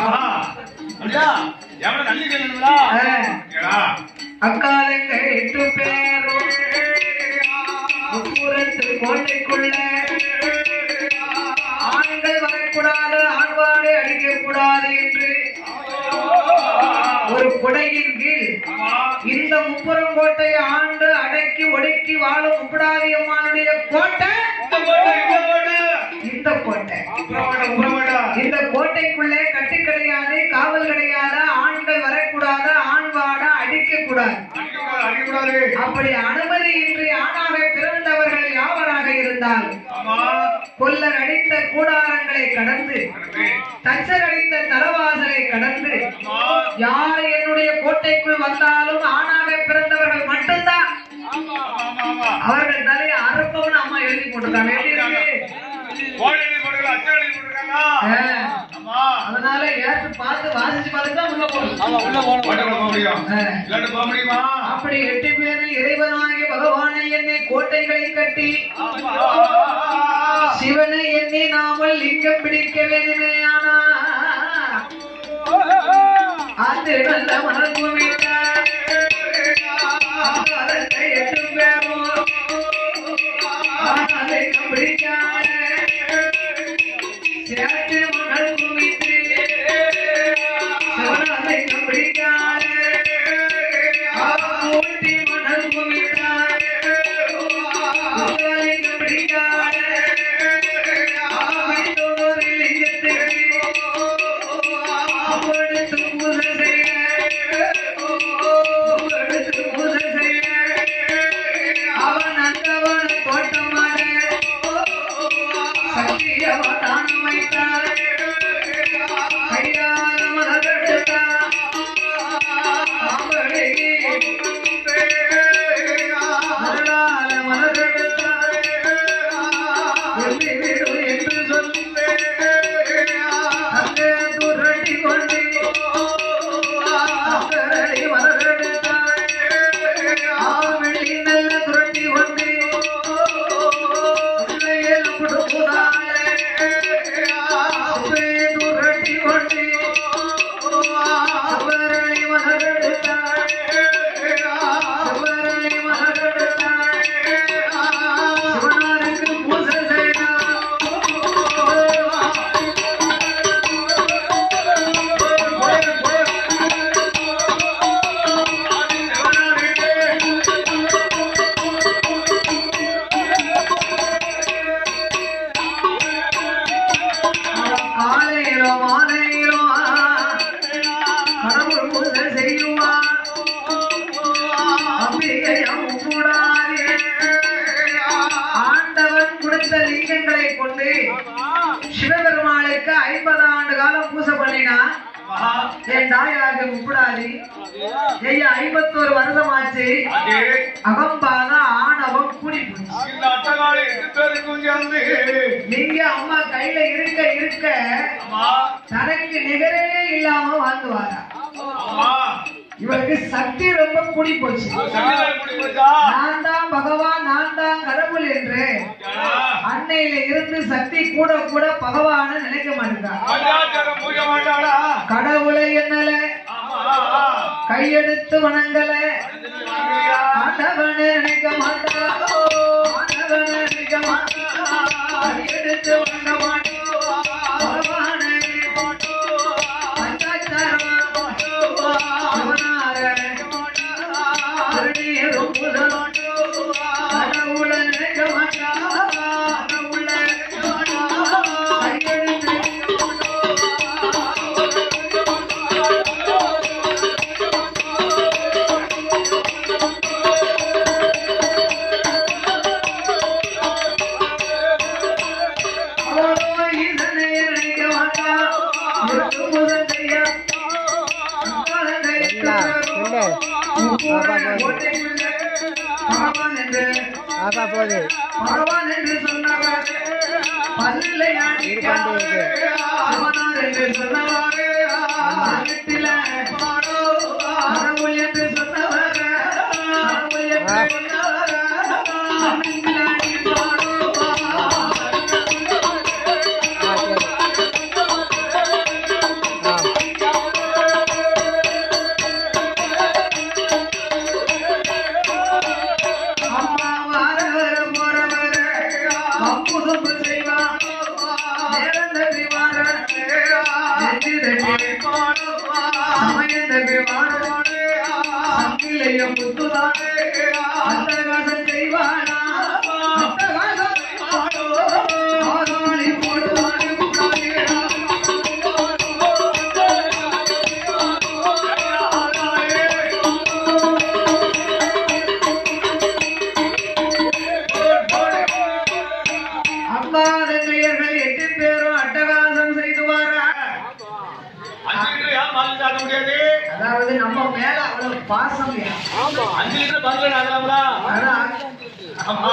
அக்காலங்க எட்டு பேரும் முப்புறத்து கோட்டைக்குள்ள ஆண்கள் வரக்கூடாது ஆண்பாடு அடிக்கக்கூடாது என்று ஒரு குடையின் கீழ் இந்த முப்புறம் கோட்டையை ஆண்டு அடக்கி ஒடுக்கி வாழும் முப்படாதி அம்மானுடைய கோட்டை இந்த கோட்டை இந்த கோட்டைக்குள்ளே கட்டு கிடையாது காவல் கிடையாது ஆண்கள் வரக்கூடாது ஆண்பாட அடிக்க கூடாது அப்படி அனுமதி இன்றி ஆணாக பிறந்தவர்கள் யாவராக இருந்தால் கொல்லர் அடித்த கூடாரங்களை கடந்து தச்சர் அடித்த தலவாசலை கடந்து யார் என்னுடைய கோட்டைக்குள் வந்தாலும் ஆணாக பிறந்தவர்கள் மட்டும்தான் அவர்கள் தலையை அறுப்பவன் அம்மா எழுதி போட்டிருக்காங்க எப்படி இருக்கு ஆ, அதனால ஏற்று பார்த்து வாசிச்சு பார்த்து தான் உள்ள போகணும் ஆமா உள்ள போகணும் ஆ. அப்படி எட்டு பேரில் இறைவனாகிய பகவானை என்னை கோட்டைகளை கட்டி சிவனை எண்ணி நாமல் லிங்கம் பிடிக்க வேண்டுமே ஆனா அது நல்ல மணல் குவித்தார். அதற்கு எட்டு பேரும் ஆனால் லிங்கம் பிடிக்காத சேற்று மணல் குவித்து சிவனால் லிங்கம் பிடிக்காத மூட்டி மணல் குவித்தார். லிங்கம் பிடிக்காத பிடித்தோர் லிங்கத்திற்கு கொடுத்து பூஜை செய்ய கொடுத்து பூஜை செய்ய அவன் அந்தவன் தோட்டமாக சக்தியவன் அமைத்தார் கையால் மலரெடுத்தார் அவளுக்கு ஆஹா. என் தாயாக முப்படாதி ஐயா ஐம்பத்தோரு வருஷம் ஆச்சு அது அகம்பாக ஆணவம் கூடி போச்சு இந்த அட்டகாலை எட்டு பேருக்கும் சேர்ந்து நீங்க அம்மா கையில இருக்க இருக்க அம்மா தனக்கு நிகரே இல்லாம வாழ்ந்துவாரா அம்மா இவருக்கு சக்தி ரொம்ப கூடி போச்சு சங்கீதம் எப்படி போச்சா நான் தான் பகவான் நான் தான் கடவுள் என்று ஏடா, அன்னையில இருந்து சக்தி கூட கூட பகவான நினைக்க மாட்டேங்கிறார் பஞ்சாச்சாரம் பூஜை மாட்டாளா கடவுளை என்னல ஆமா கையெடுத்து வணங்கல அடுத்தது வாங்குறியா? ஆண்டவனை நினைக்க மாட்டா ஆண்டவனை நினைக்க மாட்டா கையெடுத்து வணங்க மாட்டா பகவானை பஞ்சாச்சாரம் சிவனார திருநீரும் புதனும் கடவுளை நினைக்க மாட்டா கடவுளை நினைக்க மாட்டா கையெடுத்து அவளோ ஈசனை நினைக்க மாட்டா இருக்கு முதலையா பகவான் என்று ஆகா போகுது பகவான் என்று சொன்னவர் பல்லை அடிக்காமல் சிவனார் என்று சொன்னவர் அகத்தில கடவுள் என்று சொன்னவர் கடவுள் என்று சொன்னவர் அகத்தில அடிப்பாரோ. ஆ சரி ஆ அம்மா வாரவர போறவர அம்புதும்பு செய்வான் நேரம் தப்பி வார நெஞ்சு தட்டி சமயம் தப்பி வார சங்கிலையும் புத்துதானே அந்தகாசம் செய்வானா அந்தகாசம் செய்வானோ ஆதாளி போடுவானே அக்கா தங்கையர்கள் எட்டு பேரும் அட்டகாசம் செய்து வாரா அஞ்சு லிட்டர் ஏன் பால் சாப்பிட முடியாது அதாவது நம்ம மேல அவ்வளவு பாசம் யா. அஞ்சு லிட்டர் பால் ஆகலாம்லா ஆனா ஆமா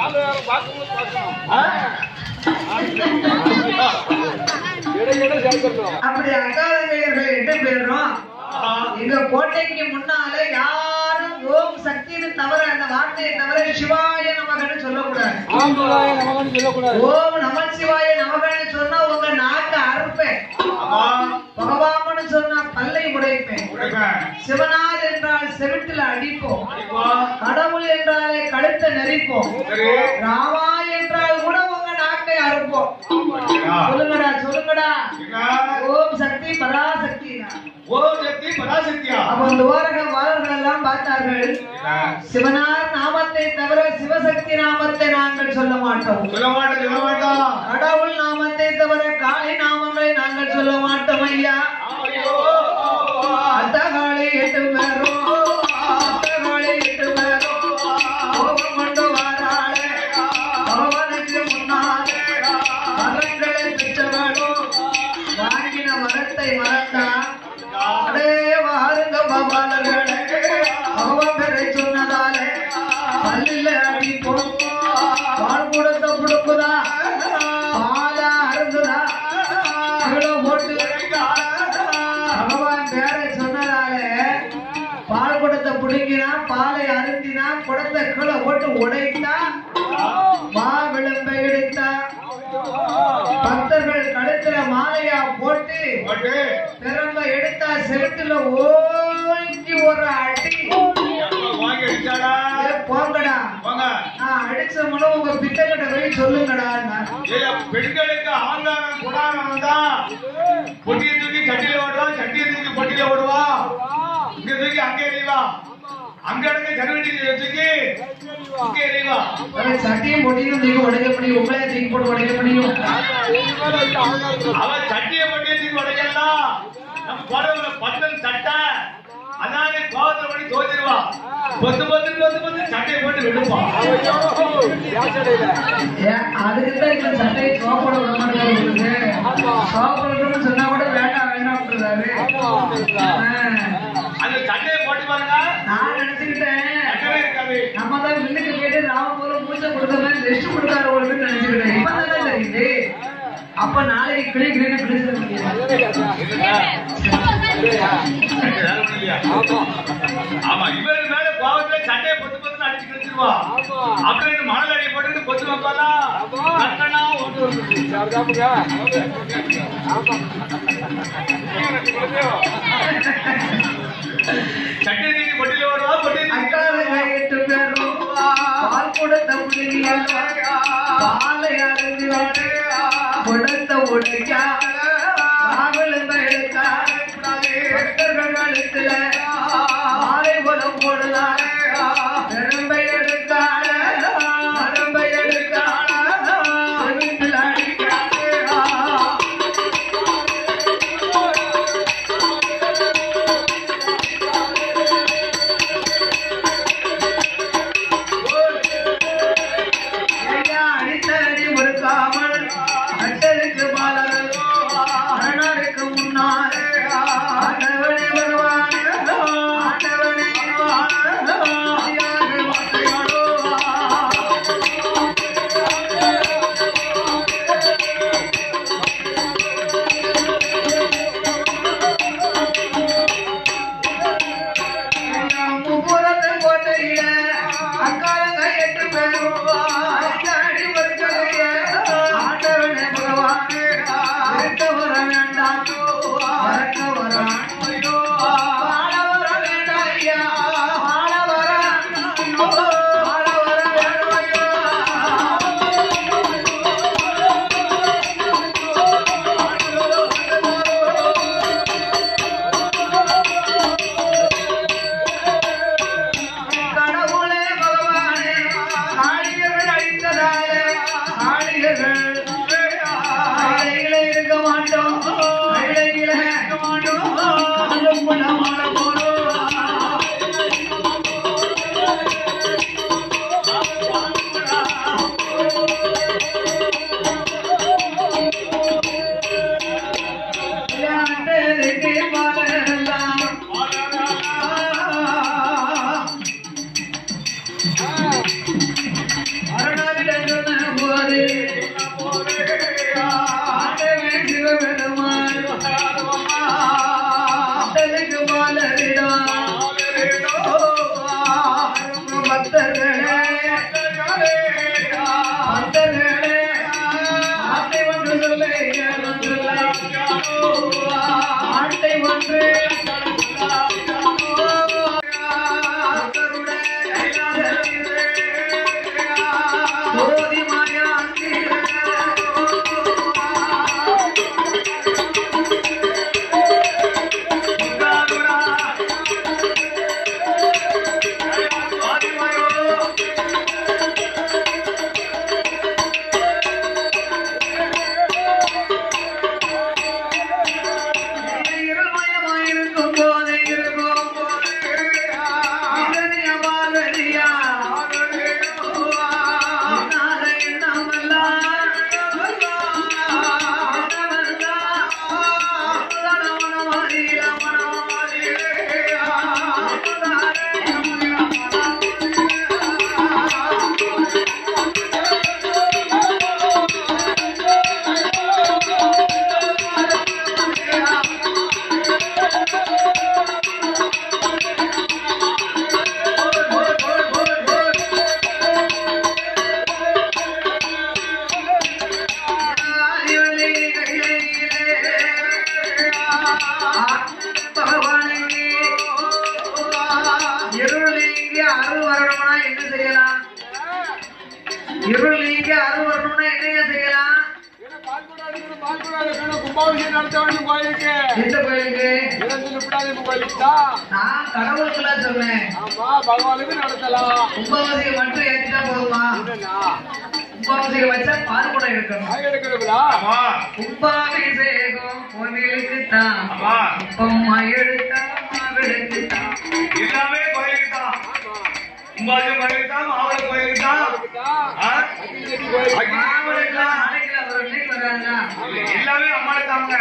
அப்படி அக்கா தங்கையர்கள் எட்டு பேரும் எங்க கோட்டைக்கு முன்னால யாரும் ஓம் சக்தின்னு தவிர அந்த வார்த்தையை தவிர சிவாய நமகன்னு சொல்லக்கூடாது ஆம்பளாய நமகன்னு சொல்லக்கூடாது ஓம் நமச்சிவாய நமகன்னு சொன்னா உங்க நாக்கு அறுப்பேன் ஆமா பகவாமன்னு சொன்னா பல்லை உடைப்பேன் உடைப்பேன் சிவனார் என்றால் செவிட்டுல அடிப்போம் இப்போ கடவுள் என்றாலே கழுத்தை நெரிப்போம் சரி ராமா என்றால் கூட உங்க நாக்கை அறுப்போம் ஆ. சொல்லுங்கடா சொல்லுங்கடா என்ன? ஓம் சக்தி பராசக்தி ஓம் சக்தி பராசக்தியா அப்ப துவாரக பாலர்கள் எல்லாம் பார்த்தார்கள் என்ன? சிவனார் நாமத்தை தவிர சிவசக்தி நாமத்தை நாங்கள் சொல்ல மாட்டோம் சொல்ல மாட்டேன் சொல்ல மாட்டோம் கடவுள் நாமத்தை தவிர காளி நாமங்களை நாங்கள் சொல்ல மாட்டோம் ஐயா அத்தகாளி எட்டு பேரும் அத்தகாளி எட்டு பேரும் கோபம் கொண்டு வாராளே பகவானுக்கு முன்னாலே வரங்களை பெற்றவளும் வாங்கின வரத்தை மறந்தா அடே வாருங்க பாபாலர்களே பகவான் பேரை சொன்னதாலே பல்லில் அடி கொடுக்கும் பால் கொடுத்த புடுக்குதா பாலா அருந்துதா கீழே போட்டு பகவான் பேரை சொன்னதாலே பால் குடத்தை பிடுங்கினா பாலை அருந்தினா குடத்தை கீழே போட்டு உடைத்தா மா விளம்பை எடுத்தா பக்தர்கள் கழுத்துல மாலையா போட்டு போட்டு திரும்ப எடுத்தா செவுத்துல ஓங்கி ஒரு அடி எப்ப வாங்கி அடிச்சாடா ஏ, போங்கடா வாங்க நான் அடிச்ச முன்ன உங்க பித்தக்கிட்ட போய் சொல்லுங்கடா ஏய், பெண்களுக்கு ஆங்காரம் குடாரம் தான் பொட்டியை தூக்கி சட்டியில ஓடுவா சட்டியை தூக்கி பொட்டியில ஓடுவா இங்க தூக்கி அங்க எறிவா அங்க இருக்க கருவட்டி தூக்கி இங்க எறிவா சட்டியும் பொட்டியும் நீங்க உடைக்க முடியும் உங்களே தூக்கி போட்டு உடைக்க முடியும் அவ சட்டியை பொட்டியை தூக்கி உடைக்கலாம் நம்ம போடவுல பந்தல் சட்டை அதானே கோவத்துல பண்ணி தோச்சிருவா பொத்து பொத்து பொத்து பொத்து சட்டையை போட்டு விடுப்பா ஏன், அதுக்கு தான் இப்ப சட்டையை சோப்பட விட மாட்டேங்குது சோப்படணும்னு சொன்னா கூட வேண்டாம் வேண்டாம் வேணாம்ன்றாரு ஆமா, சரிங்களா? அந்த சட்டையை போட்டு பாருங்க நான் நினைச்சுக்கிட்டேன் சட்டமே இருக்காது நம்ம தான் வில்லுக்கு கேட்டு நாம போல மூச்சை கொடுத்த மாதிரி ரெஸ்ட் கொடுக்காரு ஒரு நினைச்சுக்கிட்டேன் இப்ப தானே தெரியுது அப்ப நாளைக்கு கிளி கிளின்னு கிழிச்சிட முடியாது அதுதானே கேட்டா? சரியா? வேற ஒண்ணும் இல்லையா? ஆமா. ஆமா இவருக்கு மேல கோவத்துல சட்டையை பொத்து பொத்துன்னு அடிச்சு கிழிச்சிருவா ஆமா. அப்புறம் இந்த மணல் அடி போட்டு பொத்து வைப்பாளா ஆமா. கட்டணா ஓட்டு வந்துருச்சு. சரிதாப்புங்க? ஆமா. சட்டை நீதி பொட்டில வருவா பொட்டி அக்கால எட்டு பேரும் பால் கொடுத்த புள்ளிகள் பாலை அருந்து கொடுத்த உடைக்கா பாவலும் எடுத்தா பக்தர்கள் கழுத்துல மாலை குலம் போடலாம் பெரும்பை எடுத்தாள மரம்பை எடுத்தாள வீட்டில் அடிக்காது ஐயா, அடித்தடி ஒடுக்காமல் அட்டலுக்கு பாலர் அரணருக்கு முன்னாலே ஆண்டவனே வருவானே ஆண்டவனே வருவானே வார்த்தைகளோ முப்புறத்தில் கோட்டையில அக்காலங்க எட்டு பேரும் அடி வருகைய ஆண்டவனே பகவானே இருக்க வர வேண்டாம் வரக்க வர வாழ வர வேண்டாம் ஐயா வாழ வர வாழ வர வேண்டாம் ஐயா கடவுளே பகவானே ஆழியர்கள் அழித்ததாலே ஆழியர்கள் ஆலையிலே இருக்க மாட்டோம் ஆலையிலே இருக்க மாட்டோம் அதுவும் குணமான போறோம் கல்யாணத்துக்கு பாலரெல்லாம் அருணாவிடம் சொன்ன போது ஆண்டவன் சிவபெருமான் ஆண்டலுக்கு பாலரிடம் பக்தர்களே பக்தர்களே ஆட்டை ஒன்று சொல்ல ஆட்டை ஒன்று ஜோதி மாயா இருமயமாயிருக்கும் போது இருக்கும் இதனை அபாலரியா நாளை எண்ணமெல்லாம் இருள் நீங்கி அருள் வரணும்னா என்ன செய்யலாம் இருள் நீங்கி அருள் வரணும்னா என்னங்க செய்யலாம் ஏன்னா பால்குடம் அடிக்கணும், பால்குடம் அடிக்கணும், கும்பாபிஷேகம் நடத்த வேண்டும் கோயிலுக்கு எந்த கோயிலுக்கு இறந்து நிற்படாதீங்க கோயிலுக்கு தான். நான் கடவுளுக்குலாம் சொன்னேன் ஆமா பகவானுக்கு நடத்தலாம் கும்பாபிஷேகம் மட்டும் ஏற்றிட்டா போதுமா என்னன்னா கும்பாபிஷேகம் வச்சா பால் கூட எடுக்கணும் காய் எடுக்கிறீங்களா ஆமா கும்பாபிஷேகம் கோவிலுக்கு தான் ஆமா கும்பமா எடுத்தா மாவிளக்கு தான் எல்லாமே கோயிலுக்கு தான் ஆமா கும்பாஜி கோயிலுக்கு தான் மாவள கோயிலுக்கு தான் அதுக்கு தான் ஆ? அக்னி செட்டி கோயில் மாவிளக்கு நாளைக்கு ஒரு இன்னைக்கு ஒரு இருக்கிறாங்களா எல்லாமே அம்மாளை தாங்க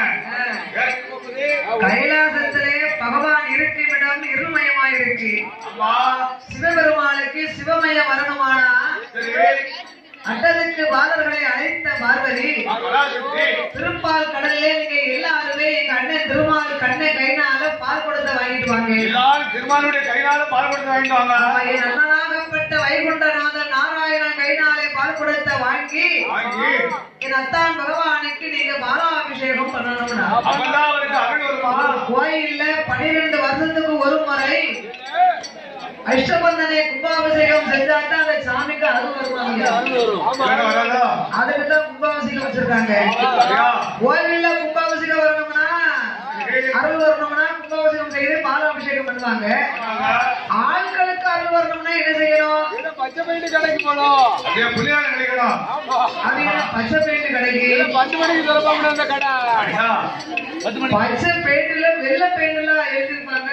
கைலாசத்திலே பகவான் இருக்குமிடம் இருமயமாயிருக்கு அம்மா சிவபெருமானுக்கு சிவமய வரணுமானா சரி அட்டதுக்கு பாலர்களை அழைத்த பார்வதி பராசக்தி திருப்பால் கடல்லே நீங்க எல்லாருமே எங்க அண்ணன் திருமால் கண்ணை கைனால பால் கொடுத்த வாங்கிட்டு வாங்க எல்லாரும் திருமாலுடைய கையால பால் கொடுத்து வாங்கிட்டு வாங்க அவன் என் அண்ணனாகப்பட்ட வைகுண்டநாதன் நாராயணன் கைனாலே பால் கொடுத்த வாங்கி வாங்கி என் அத்தான் பகவானுக்கு நீங்க பாலாபிஷேகம் பண்ணணும்னா அப்பதான் அவருக்கு அருள் வருமா கோயில்ல பனிரெண்டு வருஷத்துக்கு ஒரு முறை அஷ்டபந்தனை கும்பாபிஷேகம் செஞ்சாதான் அந்த சாமிக்கு அருள் வருவாங்க வேற வராதா அதுக்கு தான் கும்பாபிஷேகம் வச்சிருக்காங்க ஐயா கோவில்ல கும்பாபிஷேகம் வரணும்னா அருள் வரணும்னா கும்பாபிஷேகம் செய்து பாலாபிஷேகம் பண்ணுவாங்க வாங்க. ஆண்களுக்கு அருள் வரணும்னா என்ன செய்யணும் பச்சை பெயிண்ட் கடைக்கு போனோம் அப்படியே புள்ளியான கிடைக்கணும் அது என்ன பச்சை பெயிண்ட் கடைக்கு பத்து மணிக்கு திறப்பாங்க அந்த கடை ஐயா பத்து மணிக்கு பச்சை பெயிண்ட்ல வெள்ளை பெயிண்ட்ல எழுதிருப்பாங்க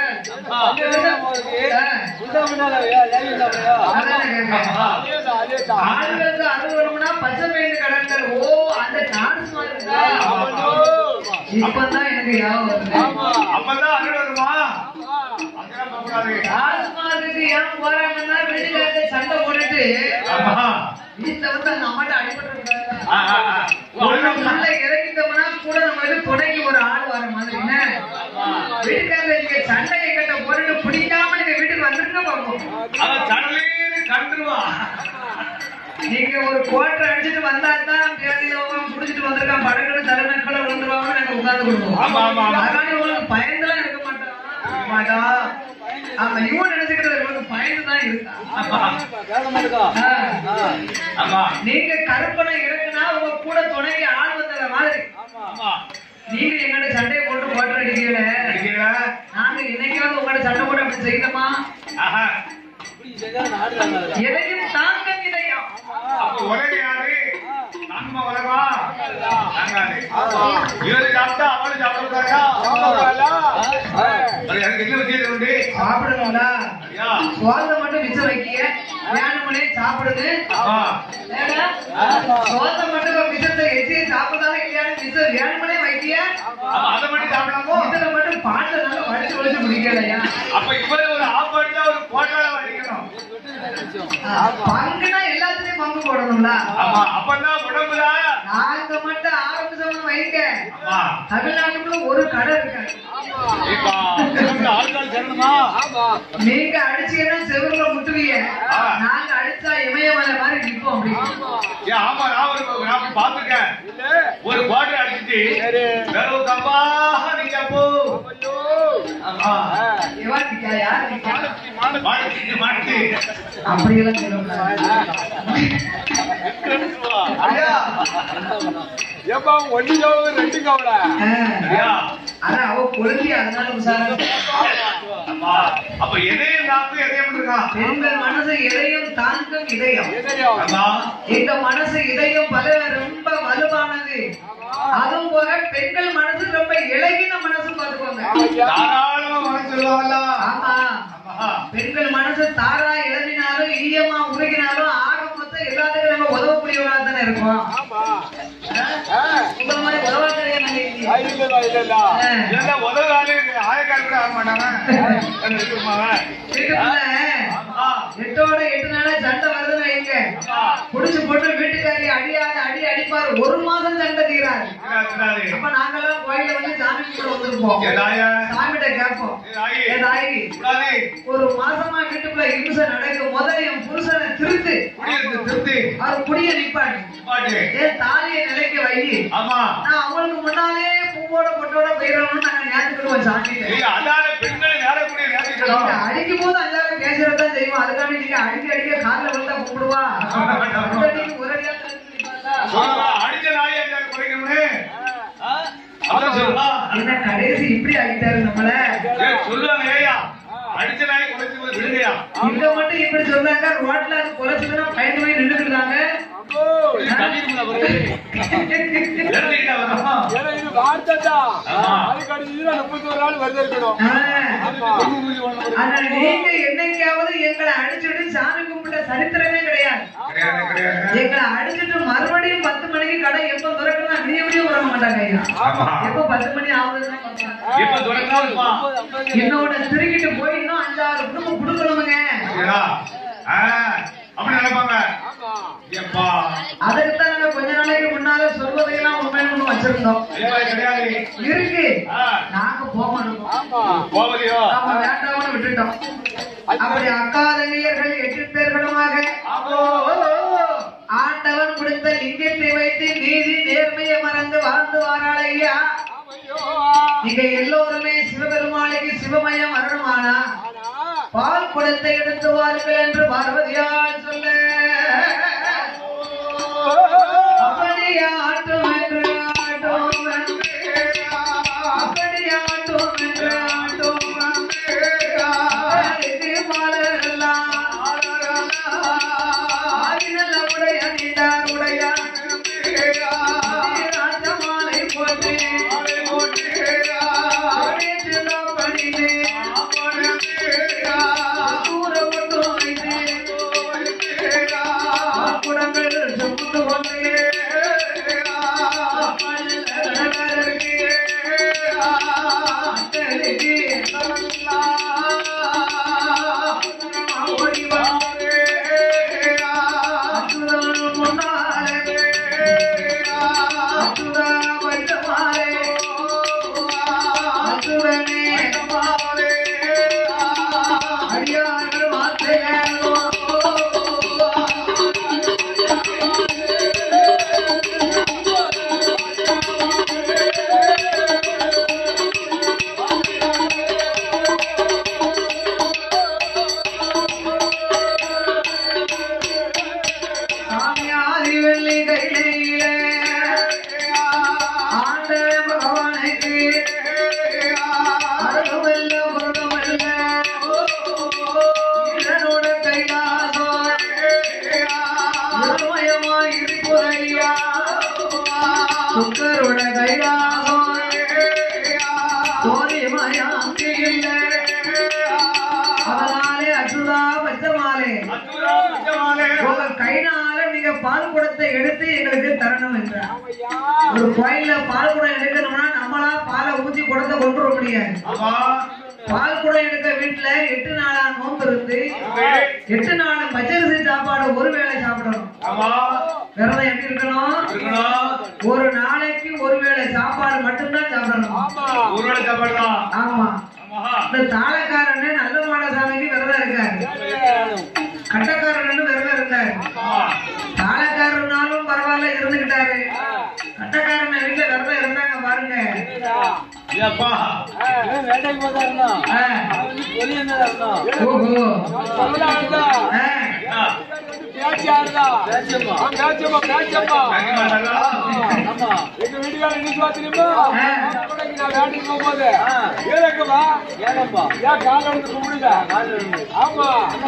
முந்தா முன்னால லேடி சாப்பிடையா அதான் கேட்கிறேன். அதேதான் அதேதான் ஆண்களுக்கு அருள் வரணும்னா பச்சை பெயிண்ட் கடைங்கள் ஓ அந்த டான்ஸ் மாதிரி இருக்கா இப்பதான் எனக்கு ஞாபகம் வருது அப்பதான் அருள் வருமா அங்கெல்லாம் போகக்கூடாது. டாஸ்மாகுக்கு ஏன் போறாங்கன்னா வீட்டுக்காரத்தை சண்டை போட்டுட்டு ஆமா. வீட்டுல வந்து அந்த அம்மாட்ட அடிபட்டு ஆ, ஆ, ஆ. உள்ள இறங்கிட்டோம்னா கூட நம்மளுக்கு துணைக்கு ஒரு ஆள் வர மாதிரி என்ன வீட்டுக்காரர் நீங்க சண்டையை கட்ட போட்டுட்டு பிடிக்காம நீங்க வீட்டுக்கு வந்துருங்க பார்ப்போம் அவன் சடலேன்னு கண்டுருவான். நீங்க ஒரு கோட்டை அடிச்சுட்டு வந்தா தான் தேதியில புடிச்சிட்டு வந்திருக்கான் படக்கடை தலைநக்கல விழுந்துருவாங்கன்னு நாங்க உட்கார்ந்து கொடுப்போம் ஆமா, ஆமா, ஆமா. அதனால உங்களுக்கு பயந்துலாம் இருக்க மாட்டான் மாட்டா ஆமா இவன் நினைச்சுக்கிறது இவனுக்கு பயந்து தான் இருக்கான் வேகமா இருக்கா ஆ. ஆமா. நீங்க கற்பனை இருக்குன்னா உங்க கூட துணைக்கு ஆள் வந்தத மாதிரி ஆமா. நீங்க எங்கட சண்டையை போட்டு ஓட்டர் அடிக்கல அடிக்கிறா? நாங்க என்னைக்காவது உங்களோட சண்டை போட்டு அப்படி செய்தோமா ஆஹா. இப்படி செஞ்சா நாடுறாங்க எதையும் தாங்க இதயம் அப்ப உலக யாரு? நம்ம உலகமா? தாங்காது. இவரு சாப்பிட்டா அவரு சாப்பிடக்கூடாதா? அது எனக்கு என்ன வித்தியாசம் உண்டு? சாப்பிடணும்ல ஐயா. சோத்தை மட்டும் மிச்சம் வைக்கிய வேணுமனே சாப்பிடுது ஆமா. ஏங்க? சோத்தை மட்டும் இப்ப மிச்சத்தை எச்சி சாப்பிடுறதா இல்லையான்னு மிச்சம் வேணுமனே வைக்கிய ஆமா, அதை மட்டும் சாப்பிடாமோ? இதுல மட்டும் பாட்டு நல்லா வடிச்சு வடிச்சு குடிக்கலையா அப்ப இவரு ஒரு ஆப் அடிச்சா ஒரு போட்டால வடிக்கணும். பங்குனா எல்லாத்துலயும் பங்கு போடணும்ல ஆமா, அப்பதான் உடம்புல நாங்க மட்டும் ஆரம்பிச்சவங்க வைங்க ஆமா. தமிழ்நாட்டுக்குள்ள ஒரு கடை இருக்கு இப்ப உடம்புல ஆட்கள் சேரணுமா? நீங்க அடிச்சீங்கன்னா செவுருல முட்டுவீங்க ஆ. நாங்க அடிச்சா இமயமலை மாதிரி நிப்போம் அப்படி ஏன் ஆமா, நான் ஒரு நான் போய் பார்த்திருக்கேன். ஒரு குவாட்டர் அடிச்சிட்டு வேற ஒரு கம்பாக நீங்க போ ஆமா. எவன் நிக்கா யார் நிக்கா மாட்டு மாட்டு அப்படியெல்லாம் சொல்லக்கூடாது ஐயா ஏப்பா ஒண்ணு கவலை ரெண்டு கவலை ஆ. ஐயா அதான் அவ கொழுந்தி அதனால உசாரம் ஆமா. அப்ப எதையும் தாக்கு எதையும் இருக்கான் பெண்கள் மனசு எதையும் தாங்கும் இதயம் எதையோ ஆமா எங்க மனசு இதயம் பல ரொம்ப வலுவானது அதுவும் போக பெண்கள் மனசு ரொம்ப இலகின மனசு பார்த்துக்கோங்க தாராளமா மனசு சொல்லுவாங்கல்ல ஆமா ஆமா. பெண்கள் மனசு தாரா இழந்தினாலும் ஈயமா உருகினாலும் ஆக மொத்தம் எல்லாத்துக்கும் நம்ம உதவக்கூடியவங்களா தானே இருக்கோம் உங்களை மாதிரி உதவா கிடையாது நாங்க இல்லையே. இல்ல இல்ல ஆ. இல்ல உதவாலே ஆயக்கால் கூட ஆக மாட்டாங்க இருக்குமாவா? வீட்டுக்குள்ள ஆமா. எட்டோட எட்டு நாளா சண்டை வருதுன்னு வைங்க ஆமா. புடிச்சு போட்டு வீட்டுக்காரி அடியாத அடி அடிப்பாரு ஒரு மாசம் சண்டை தீராது திராது, திராது. அப்ப நாங்கெல்லாம் கோயில வந்து சாமி கூட வந்திருப்போம் ஏ தாயா, சாமிகிட்ட கேட்போம் ஏ தாயி, ஏ தாயி கூடாது. ஒரு மாசமா வீட்டுக்குள்ள இம்சை நடக்கும் முதல்ல என் புருஷனை திருத்து குடியிருக்கு, திருப்தி. அவர் குடிய நிப்பாடு பாட்டு. ஏன் தாலியை நிலைக்க வை ஆமா. நான் அவங்களுக்கு முன்னாலே பூவோட பொட்டோட போயிடணும்னு நாங்க ஞாபகப்படுவோம் சாமிகிட்ட நீங்க அதால பெண்களை நேரக்கூடிய நேசிக்கணும். நீங்க அடிக்கும் போது அஞ்சாவது பேசுறதுதான் செய்வோம் அதுக்காண்டி நீங்க அடிக்க அடிக்க காலில் விழுந்தா கும்பிடுவா அந்த நீங்க ஒரடியா தடுத்து நிப்பாட்டா? சொல்லுவா, அடிச்ச நாயை அஞ்சாறு குறைக்கணும்னு. ஆ? அதான் சொல்லுவா. என்ன கடைசி இப்படி ஆகிட்டாரு நம்மள ஏய், சொல்லுவாங்க ஏய்யா, அடிச்ச நாயை குறைச்சு போய் விடுங்கய்யா. இங்க மட்டும் இப்படி சொன்னாங்க ரோட்ல குறைச்சுதுன்னா பயந்து போய் நின்றுக்கிறாங்க தெரிஞ்சுக்கிட்டா வரணும். ஏன்னா இது வார்த்தை தான் ஆமா. அதுக்கு அடுத்து முப்பத்தி ஒரு நாள் வருது இருக்கணும் ஆமா. ஆனா நீங்க என்னைக்காவது எங்களை அடிச்சுட்டு சாமி கும்பிட்ட சரித்திரமே கிடையாது கிடையாது கிடையாது எங்களை அடிச்சுட்டு மறுபடியும் பத்து மணிக்கு கடை எப்ப திறக்கணும் விடிய விடிய உறங்க மாட்டாங்க ஐயா ஆமா எப்ப பத்து மணி ஆகுதுன்னு பார்ப்பாங்க. இப்ப துறக்காதுமா இன்னொன்னு திருக்கிட்டு போய் இன்னும் அஞ்சாறு குடும்பம் கொடுக்கணுமுங்க அப்படி நினைப்பாங்க எப்பா அதுக்குத்தான் நாங்க கொஞ்ச நாளைக்கு முன்னால சொல்வதையெல்லாம் உண்மைன்னு வச்சிருந்தோம் இப்ப கிடையாது இருக்கு ஆ, நாங்க போகணும் போவதையோ நாம வேண்டாம்னு விட்டுட்டோம் அப்படி அக்கா தங்கையர்கள் எட்டு பேர்களுமாக ஆண்டவன் கொடுத்த லிங்கத்தை வைத்து நீதி நேர்மையை மறந்து வாழ்ந்து வாராளையா நீங்க எல்லோருமே சிவபெருமானுக்கு சிவமயம் வரணுமானா பால் குடத்தை எடுத்து வாருங்கள் என்று பார்வதியால் சொல்ல அப்படியாட்டும் என்று ஆட்டும் என்று அப்படியாட்டும் என்று ஆட்டும் என்று மலரெல்லாம் ஆதிநல்ல உடைய நீண்டார் உடையார் ராஜமாலை போட்டு நேற்று பணிந்து தூர கொண்டு வைத்து குடங்கள் சுமந்து கொண்டு ஓடி வந்து அசுரன் முன்னாலே அசுரா வைத்தமாலே அசுரனே அடியார்கள் வார்த்தைகளோ சாமியாதி வெள்ளி கையிலே ஆண்ட பகவானுக்கு அருகமல்ல உருகமல்ல இதனோட கைலாசம் இருமயமாய் இருப்புரையா சுக்கரோட கைலாசம் கோரிமயாக்கு இல்லை அதனாலே அச்சுதா பச்சமாலே உங்க கைனால நீங்க பால் குடத்தை எடுத்து எங்களுக்கு தரணும் என்றார் ஒரு கோயில்ல பால் குடம் எடுக்கணும்னா நம்மளா பாலை ஊத்தி குடத்தை கொண்டு வர முடியாது ஆமா பால் குடம் எடுக்க வீட்டுல எட்டு நாளா நோன்பு இருந்து எட்டு நாள் பச்சரிசி சாப்பாடு ஒரு வேளை சாப்பிடணும் ஆமா விரதம் எப்படி இருக்கணும் இருக்கணும் ஒரு நாளைக்கு ஒரு வேளை சாப்பாடு மட்டும்தான் சாப்பிடணும் ஒரு வேளை சாப்பாடு தான் ஆமா ஆமா இந்த தாளக்காரன்னு நல்ல மாடசாமிக்கு விரதம் இருக்காரு கட்டக்காரன்னு விரதம் இருந்தாரு ஆமா தாளக்காரனாலும் பரவாயில்ல இருந்துகிட்டாரு கட்டக்காரன் வீட்டுல விரதம் இருந்தாங்க பாருங்க ஏப்பா வேட்டைக்கு போதாருன்னா ஆ, வெளியே இருந்தா ஓஹோ தமிழ்நாடுதா ஆ, என்ன? பேச்சியாருதா பேச்சம்மா பேச்சம்மா பேச்சம்மா தங்க மாட்டாங்களா? ஆமா எங்க வீட்டுக்கார இன்னைக்கு பாத்தீங்கன்னா ஆ. அப்படைக்கு நான் வேட்டைக்கு போகும்போது ஏழக்கமா ஏழப்பா ஏன் கால எடுத்து கும்பிடுங்க ஆமா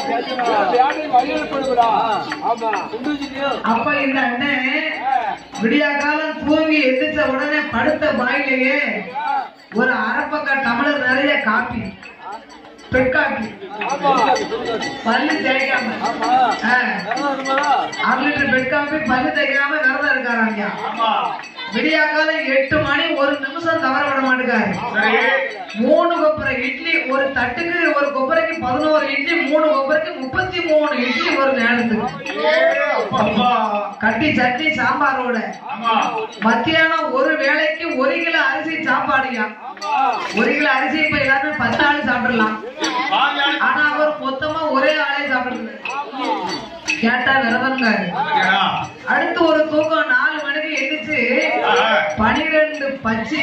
வேட்டை வழியில் கொடுக்குறா ஆமா குண்டுச்சிட்டியோ அப்ப இந்த அண்ணன் விடியா காலம் தூங்கி எந்திரிச்ச உடனே படுத்த பாயிலேயே ஒரு அரப்பக்க டம்ளர் நிறைய காப்பி பெட் காப்பி ஆமா பல்லு தேய்க்காம ஆமா ஆ, வேற அரை லிட்டர் பெட் காப்பி பல்லு தேய்க்காம விரதம் இருக்காராங்க ஆமா விடியா காலம் எட்டு மணி ஒரு நிமிஷம் தவற விட மாட்டேங்காரு சரி மூணு கொப்பரை இட்லி ஒரு தட்டுக்கு ஒரு கொப்பரைக்கு பதினோரு இட்லி மூணு கொப்பரைக்கு முப்பத்தி மூணு இட்லி ஒரு நேரத்துக்கு ஏ, அப்பா, அப்பா. கட்டி சட்னி சாம்பாரோட ஆமா மத்தியானம் ஒரு வேளைக்கு ஒரு கிலோ அரிசி சாப்பாடுயா ஒரு கிலோ அரிசி இப்ப எல்லாமே பத்து ஆள் சாப்பிடலாம் பாதி ஆளு ஆனா அவர் மொத்தமா ஒரே ஆளே சாப்பிடுறது கேட்டா விரதம்காரு பாத்தீங்களா? அடுத்து ஒரு தூக்கம் நாலு மணிக்கு எந்திரிச்சு ஆ, பனிரெண்டு பச்சி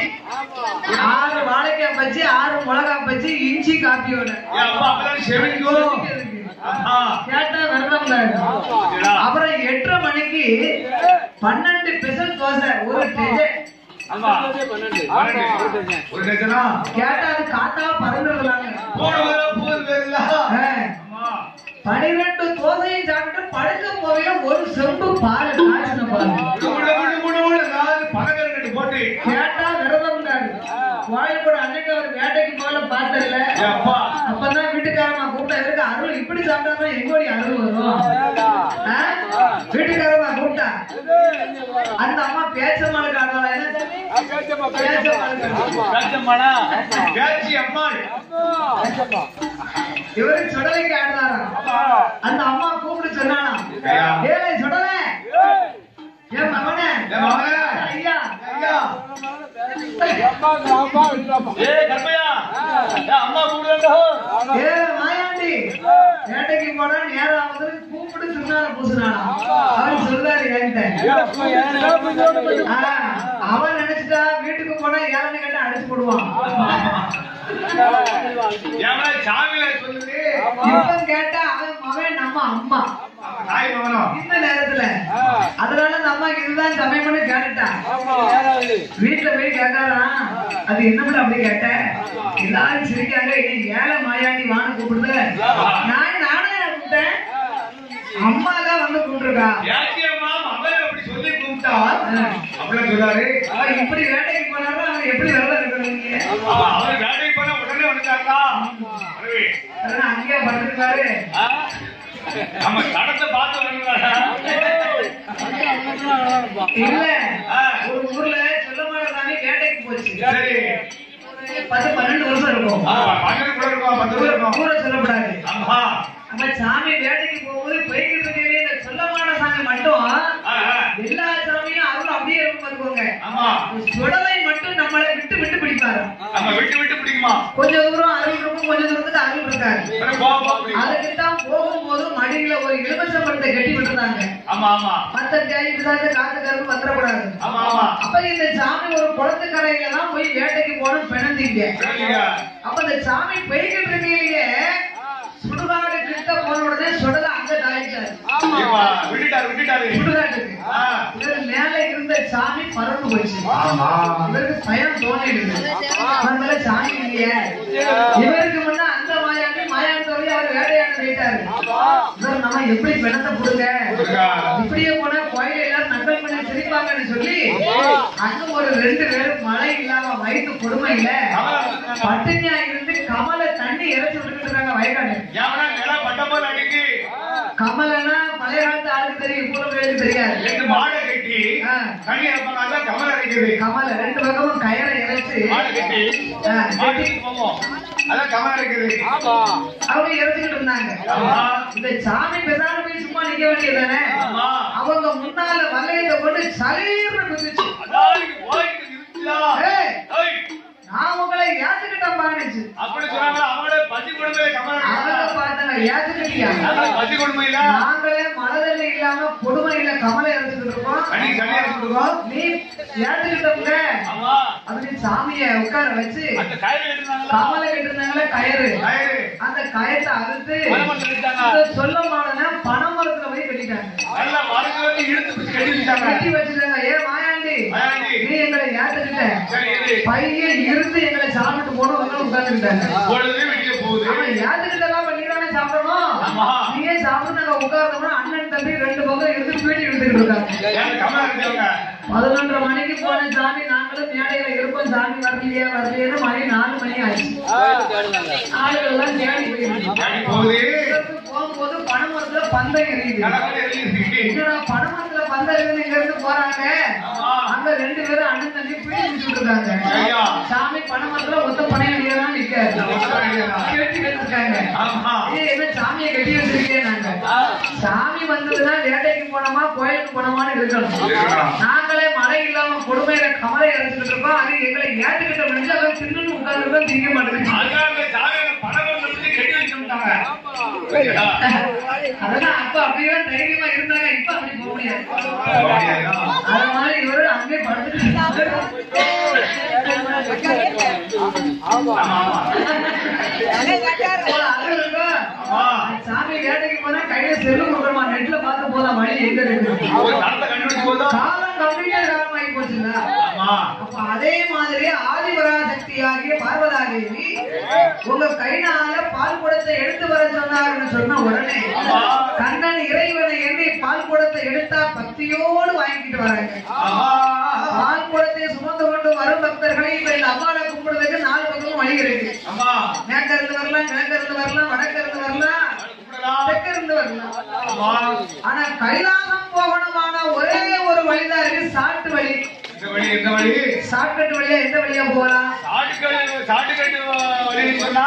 ஆறு வாழைக்காய் பச்சி ஆறு மிளகாய் பச்சி இஞ்சி காப்பியோட ஏன் அப்பா அப்பதான் செவிக்கும்? ஆமா. கேட்டா விரதம்காரு பாத்தீங்களா? அப்புறம் எட்டரை மணிக்கு பன்னெண்டு பெசல் தோசை ஒரு டெஜன் ஆமா. பன்னெண்டு பன்னெண்டு. ஒரு டஜனா? கேட்டா அது காத்தா பறந்துருக்கலாங்க போன வேலை, போன வேலை. ஆமா. பனிரெண்டு தோசையும் சாப்பிட்டு படுக்க போகையில ஒரு செம்பு பால் காய்ச்சின பாருங்க விடு, விடு, விடு, விடு, விடு. நாலு பனங்கற்கண்டு போட்டு. கேட்டா விரதம்காரு வாழைப்பட அன்னைக்கு அவர் வேட்டைக்கு போல பார்த்தல ஏன் அப்பா? அப்பதான் வீட்டுக்காரமா கூப்பிட்ட இருக்கு அருள் இப்படி சாப்பிட்டா எங்கோடி அருள் வரும் அந்த அம்மா பேச்சம்மாளுக்கு ஆடுவாளா என்ன சாமி ஆ, பேச்சம்மா, பேச்சம்மா. ஆமா. பேச்சம்மாடா பேச்சி அம்மாள் ஆமா, பேச்சம்மா. இவரு சுடலைக்கு ஆடுறாராம் ஆமா. அந்த அம்மா கூப்பிட்டு சொன்னானாம் ஐயா. ஏழை சுடலை ஏய், என் மகனே என் மகனே. ஐயா ஐயா அம்மாங்க, அம்மா இல்லம்மா. ஏய் கற்பையா ஏய், அம்மா கூப்பிடுங்க ஆனா, ஏ மாயாண்டி வேட்டைக்கு போனா நேரம் வந்து கூப்பிட்டு திருநாள பூசினானா அவன் சொல்றாரு என்கிட்ட ஏப்பா, ஏப்பா, இதோட போய் ஆ, அவன் நினைச்சிட்டா வீட்டுக்கு போனா ஏழனை கட்ட அடிச்சு போடுவான் ஏமா சாமியில சொல்லுது இவன் கேட்டா அவன் மகன் நம்ம அம்மா நம்ம தாய் மகனும் இந்த நேரத்துல ஆ, அதனால அந்த அம்மாக்கு இதுதான் சமயம்னு கேட்டுட்டா ஆமா, ஏறாது. வீட்டுல போய் கேட்டாராம் அது என்னமில்ல அப்படி கேட்ட எல்லாரும் சிரிக்காங்க ஏன் ஏழை மாயாண்டி வான்னு கூப்பிடுத நான் நானே கூப்பிட்டேன் அம்மா தான் வந்து கூப்பிட்டுருக்கா பேச்சி அம்மா அவரை அப்படி சொல்லி கூப்பிட்டா அப்படியே சொல்லாரு அவன் இப்படி வேட்டைக்கு போனாலும் அவன் எப்படி வரல இருக்கிறீங்க ஆமா, அவர் வேலைக்கு போனா உடனே வந்துட்டாக்கா அருவி. அங்கேயே படுத்துருக்காரு ஆ? நம்ம கடத்தை பார்த்து வரணுங்களா இல்ல ஆ. ஒரு ஊர்ல சொல்லமான சாமி வேட்டைக்கு போச்சு சரி ஒரு பத்து பன்னெண்டு வருஷம் இருக்கும் ஆ, பக்கத்து கூட இருக்கும் பத்து கூட இருக்கும் ஊரை சொல்லக்கூடாது ஆமா நம்ம சாமி வேட்டைக்கு போகும்போது போய்கிட்டு இருக்கிற இந்த சொல்லமான சாமி மட்டும் ஆ, ஆ. எல்லா சாமியும் அவரும் அப்படியே இருக்கும் பாத்துக்கோங்க ஆமா சுடலை மட்டும் நம்மளை விட்டு விட்டு பிடிப்பாரு நம்ம விட்டு விட்டு பிடிக்குமா கொஞ்ச தூரம் அருள் இருக்கும் கொஞ்ச தூரத்துக்கு அருள் இருக்காரு அப்புறம் போக போக பிடிக்கும். அதுக்கு தான் போகும்போது மடியில ஒரு இலவச படத்தை கட்டி விட்டுருந்தாங்க ஆமா ஆமா மத்த தேய் பிசாசு காத்து கருப்பு வந்துடக்கூடாது ஆமா ஆமா அப்ப இந்த சாமி ஒரு குளத்துக்கரையில தான் போய் வேட்டைக்கு போகணும் பிணந்தீங்க சரிங்க. அப்ப இந்த சாமி போய்கிட்டு இருக்கையிலேயே சுடுகாடு கிட்ட போன உடனே சுடல அங்க தாயிட்டாரு ஏம்மா, விட்டுட்டாரு விட்டுட்டாரு சுடுகாட்டுக்கு ஆ. இவர் மேல இருந்த சாமி பறந்து போச்சு ஆமா இவருக்கு பயம் தோணிடுது அவன் மேல சாமி இல்லையே இவருக்கு முன்ன அந்த மாயாண்டி மாயாண்டோரி அவர் வேட்டையாட போயிட்டாரு இவர் நம்ம எப்படி பிணத்தை கொடுங்க கொடுங்க. இப்படியே போனா கோயில எல்லாரும் நக்கல் பண்ணி சிரிப்பாங்கன்னு சொல்லி அங்க ஒரு ரெண்டு பேரும் மழை இல்லாம வயிற்று கொடுமை இல்ல பட்டினியா இருந்து கமலை தண்ணி இறைச்சி விட்டுக்கிட்டு இருக்காங்க வயக்காடு எவனா நிலம் பட்ட போல அடிக்கு கமலனா பழைய காலத்து ஆளுக்கு தெரியும் இப்போ பேருக்கு தெரியாது ரெண்டு மாடை கட்டி ஆ. தண்ணி இறப்பாங்க கமல் அரைக்குது கமல ரெண்டு பக்கமும் கயரை இறைச்சு மாடை கட்டி ஆ, மாட்டுக்கு போவோம் அதான் கமல் அரைக்குது ஆமா அவங்க இறந்துகிட்டு இருந்தாங்க ஆமா. இந்த சாமி பெதான போய் சும்மா நிக்க வேண்டியதானே ஆமா. அவங்க முன்னால வலையத்தை போட்டு சரீர்னு குதிச்சு அதான் இங்க போயிட்டு இருந்துச்சா ஏய், ஏய், நான் உங்களை ஏத்துக்கிட்டேன் பாருச்சு அப்படி சொன்னாங்க அவங்கள பசி கொடுமையில கமல் அவங்க அரைக்குதா? பார்த்தாங்க ஏத்துக்கிட்டியா நாங்க பசி கொடுமையில நாங்களே மனதில் இல்லாம கொடுமையில கமலை இறந்துகிட்டு இருக்கோம் தண்ணி தண்ணி அரைச்சு கொடுக்கும் நீ ஏத்துக்கிட்டவங்க ஆமா அப்படி சாமிய உட்கார வச்சு அந்த கயிறு எடுத்தாங்களா கமலை கட்டிருந்தாங்களே கயிறு கயிறு அந்த கயத்தை அறுத்து மரமரத்துல எடுத்தாங்க இந்த சொல்ல மாடன பனைமரத்துல போய் கட்டிட்டாங்க நல்லா மரத்துல வந்து இழுத்து பிடிச்சு கட்டி வச்சுட்டாங்க கட்டி வச்சிருக்காங்க ஏ மாயாண்டி மாயாண்டி. நீ எங்களை ஏத்துக்கிட்ட சரி இது பையன் இருந்து எங்களை சாப்பிட்டு போன வந்து உட்கார்ந்துக்கிட்டாங்க பொழுது வெளியே போகுது அவன் ஏத்துக்கிட்டெல்லாம் பண்ணி தானே சாப்பிடணும் ஆமா. நீயே சாப்பிட்டு நாங்க உட்கார்ந்தோம்னா அண்ணன் தம்பி ரெண்டு பக்கம் இருந்து பீடி எடுத்துக்கிட்டு இருக்காங்க ஏன் கமல் அரைச்சவங்க பதினொன்றரை மணிக்கு போன சாமி நாங்களும் மேடையில இருப்போம் சாமி வரலையே வரலையேன்னு மணி நாலு மணி ஆச்சு ஆளுகள் எல்லாம் தேடி போயிருக்கு தேடி போகுது இதற்கு போகும்போது பனைமரத்துல பந்தம் எரியுது கணக்கு எழுதிருக்கு என்னடா பனைமரத்துல பந்தம் எரியுது இங்க இருந்து போறாங்க ஆமா. அங்க ரெண்டு பேரும் அண்ணன் தம்பி பீடி குடிச்சுட்டு இருக்காங்க ஐயா. சாமி பனைமரத்துல ஒத்த பனைய அடியதான் நிக்காரு ஒத்த பனையடியாரா? கட்டி வச்சிருக்காங்க ஆமா ஏய், என்ன சாமியை கட்டி வச்சிருக்கேன் நாங்க சாமி வந்ததுன்னா வேட்டைக்கு போனோமா கோயிலுக்கு போனோமான்னு இருக்கணும் இருக்கணும். நாங்களே மழை இல்லாம கொடுமையில கமலை இறந்துட்டு இருக்கோம் அது எங்களை ஏத்துக்கிட்ட முடிஞ்சு அவன் தின்னு உட்கார்ந்து திங்க மாட்டேங்குது அதுக்காக சாமியை பணம் வந்து கட்டி வச்சுட்டாங்க அதெல்லாம் அப்ப அப்படியே தைரியமா இருந்தாங்க இப்ப அப்படி போக முடியாது அது மாதிரி இவரு அங்கே படுத்துட்டு இருந்தாரு. ஆமா ஒரு அழகு இருக்கா? ஆமா. சாமி வேட்டைக்கு போனா கையில செல்லு கொடுக்கணுமா நெட்ல பார்த்து போலாம் வழி எங்க இருக்கு ஒரு தரத்தை கண்டுபிடிச்சு போதா காலம் கம்மியா காலமாகி போச்சுல்ல ஆமா அப்ப அதே மாதிரி ஆதிபராசக்தி ஆகிய பார்வதாதேவி உங்க கைனால பால் குடத்தை எடுத்து வர சொன்னாருன்னு சொன்ன உடனே கண்ணன் இறைவனை எண்ணி பால் குடத்தை எடுத்தா பக்தியோடு வாங்கிட்டு வராங்க ஆமா பால் குடத்தை சுமந்து கொண்டு வரும் பக்தர்களை இப்ப இந்த அம்மாவை கும்பிடுறதுக்கு நாலு பக்கமும் வழி இருக்கு ஆமா மேற்க இருந்து வரலாம் கிழக்க இருந்து வரலாம் வடக்க இருந்து வரலாம் கூப்பிடலாம் தெற்க இருந்து வரலாம் ஆமா ஆனா கைலாசம் போகணுமான ஒரே ஒரு வழி வழிதான் இருக்கு சாட்டு வழி இந்த வழி இந்த வழி ஷார்ட்கட் வழியா எந்த வழியா போகலாம் சாட்டுக்கட்டு சாட்டுக்கட்டு வழின்னு சொன்னா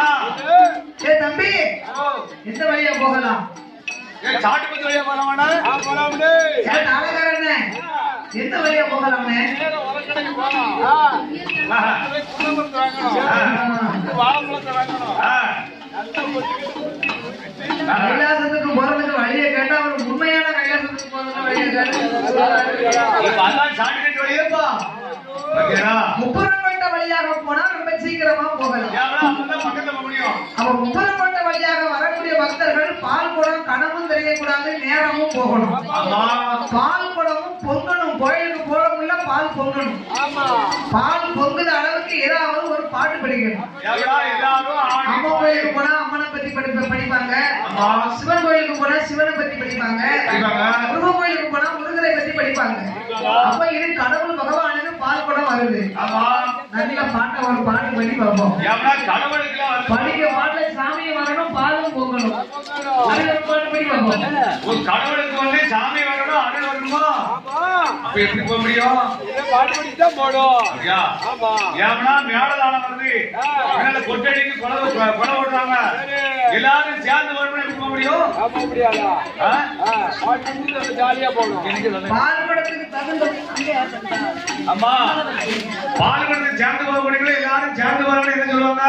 ஏ தம்பி எந்த வழியா போகலாம் ஏன் சாட்டுக்கட்டு வழியா போக வேண்டாம் ஆ, போலாம் டேய். ஏ நாளகாரண்ணே எந்த வழியா போகலாம்னே நேரா உரக்கடைக்கு போலாம். ஆ, ஆஹா. போய் குடும்பத்தை வாங்கணும். ஆ. வந்து வாழைப்பழத்தை வாங்கணும். ஆ. நல்லா பொறுத்துக்கிட்டு ஆ. கைலாசத்துக்கு போறதுக்கு வழியை கேட்டா அவர் உண்மையான கைலாசத்துக்கு போறதுக்கு வழியை கேட்டா இப்ப அதான் சாட்டுக்கட்டு வழியேப்பா ஓகேடா முப்புறப்பட்ட வழியாக போனா ரொம்ப சீக்கிரமா போகலாம் ஏன்னா அப்பதான் பக்கத்துல போக முடியும் அவன் முப்புறப்பட்ட வழியாக வரக்கூடிய பக்தர்கள் பால் குடம் கனவும் தெரியக்கூடாது நேரமும் போகணும் ஆமா பால் குடமும் பொங்கணும் கோயிலுக்கு போறவங்கள பால் பொங்கணும் ஆமா பால் பொங்குத அளவுக்கு ஏதாவது ஒரு பாட்டு படிக்கணும் எவ்வளோ எல்லாரும் ஆடி அம்மா கோயிலுக்கு போனா அம்மனை பத்தி படிப்ப படிப்பாங்க ஆமா. சிவன் கோயிலுக்கு போனா சிவனை பத்தி படிப்பாங்க படிப்பாங்க. முருகன் கோயிலுக்கு போனா முருகரை பத்தி படிப்பாங்க அப்ப இது கடவுள் பகவானுக்கு பால் குடம் வருது ஆமா நல்ல பாட்டை ஒரு பாட்டு பண்ணி பார்ப்போம் எவ்வளோ கடவுளுக்குலாம் வந்து படிக்க பாட்டுல சாமி வரணும் பாலும் பொங்கணும் அது ஒரு பாட்டு பண்ணி பார்ப்போம் ஒரு கடவுளுக்கு வந்து சாமி வரணும் அருள் வரணுமா ஆமா அப்ப எப்படி போக முடியும் இதை பாட்டு படிச்சுதான் போடும் அப்படியா ஆமா ஏன்னா மேலதானம் வருது ஆ. மேல கொட்டடிக்கு கொலை கொலை ஓடுறாங்க சரி. எல்லாரும் சேர்ந்து வரணும் எப்படி போக முடியும் ஆமா முடியாதா ஆ? ஆ, பாட்டு படிச்சு நம்ம ஜாலியா போகணும் பால் குடத்துக்கு தகுந்த அம்மா பாலுமரத்துக்கு சேர்ந்து போகக்கூடியவங்க எல்லாரும் சேர்ந்து வரணும் என்ன சொல்லுவாங்க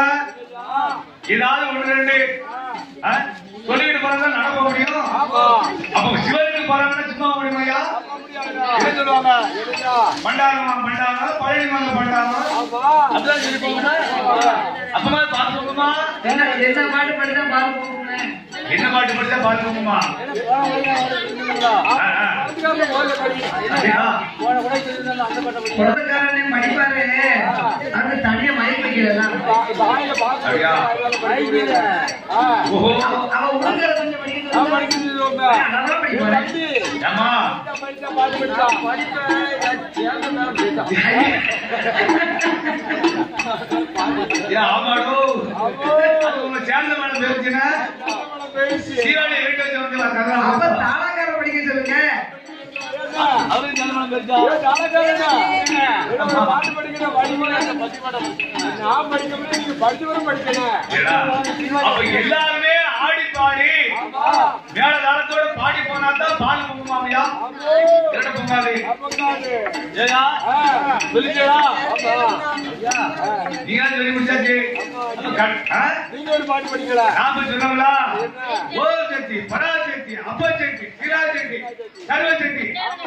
ஏதாவது ஒண்ணு ரெண்டு ஆ? சொல்லிட்டு போறதா நடக்க முடியும் ஆமா அப்ப சிவனுக்கு போறாங்கன்னா சும்மா முடியுமா ஐயா ஆமா முடியாதா என்ன சொல்லுவாங்க எதுடா? பண்டாரம் வாங்க பண்டாரம் பழனி வாங்க பண்டாரம் ஆமா அப்படிதான் சொல்லி போகுமா அப்பமா பார்த்து போகுமா என்ன என்ன பாட்டு படித்தா பால் பொங்குனேன் என்ன பாட்டு படிச்சா பார்த்து போகுமா என்ன போன வழியா சொல்லிருந்தீங்களா? ஆ, ஆ. அதுக்காக முதல்ல படி. அப்படியா? போன கூட சொல்லிருந்தேன்ல, அந்த பாட்டை படி. குடத்துக்காரனே படிப்பாரு அது தனியா மயக்க வைக்கலாம் இப்ப- இப்ப ஆயில பாத்து அப்படியா? அதனால படிக்கல. ஆ. ஓஹோ அவ உடுக்கிற கொஞ்சம் ஆ, படிக்கிறது படிக்கிறது ரொம்ப. நல்லா இது படிப்பாரு தம்பி, ஏமா படிச்சா படிச்சா பாட்டு படிச்சா. சேர்ந்த நேரம் போயிட்டான். ஏன் ஆமாடோ அப்போ, அது உங்க சேர்ந்த மேடம் தெரிஞ்சுன்னா நம்மள பேசி. சீராளி இருக்க வச்சு வந்து அப்ப கதை தாளாக்கார படிக்க சொல்லுங்க அவருக்கு நல்ல மேடம் தெரிஞ்சா ஏய், தாளக்காரனா? ஏதோ ஒரு பாட்டு படிக்கணும், வழிமுறை. நான் படிக்க முடியாது, நீங்க படிச்சு வர படிக்கணும். ஏடா, அப்ப எல்லாருமே ஆடி பாடி ஆமா. மேல தாளத்தோட பாடி போனா தான் பால் பொங்குமாமையா அப்போ, இரட்ட பொங்காது அப்பங்காது. ஏயா ஆ. சொல்லிட்டேடா ஆமா. நீங்க சொல்லி முடிச்சாச்சு அப்ப கட்- ஆ? நீங்க ஒரு பாட்டு படிக்கல நாம சொன்னோம்ல என்ன? ஓ சக்தி பரா சக்தி அப்ப சக்தி சிரா சக்தி சர்வ சக்தி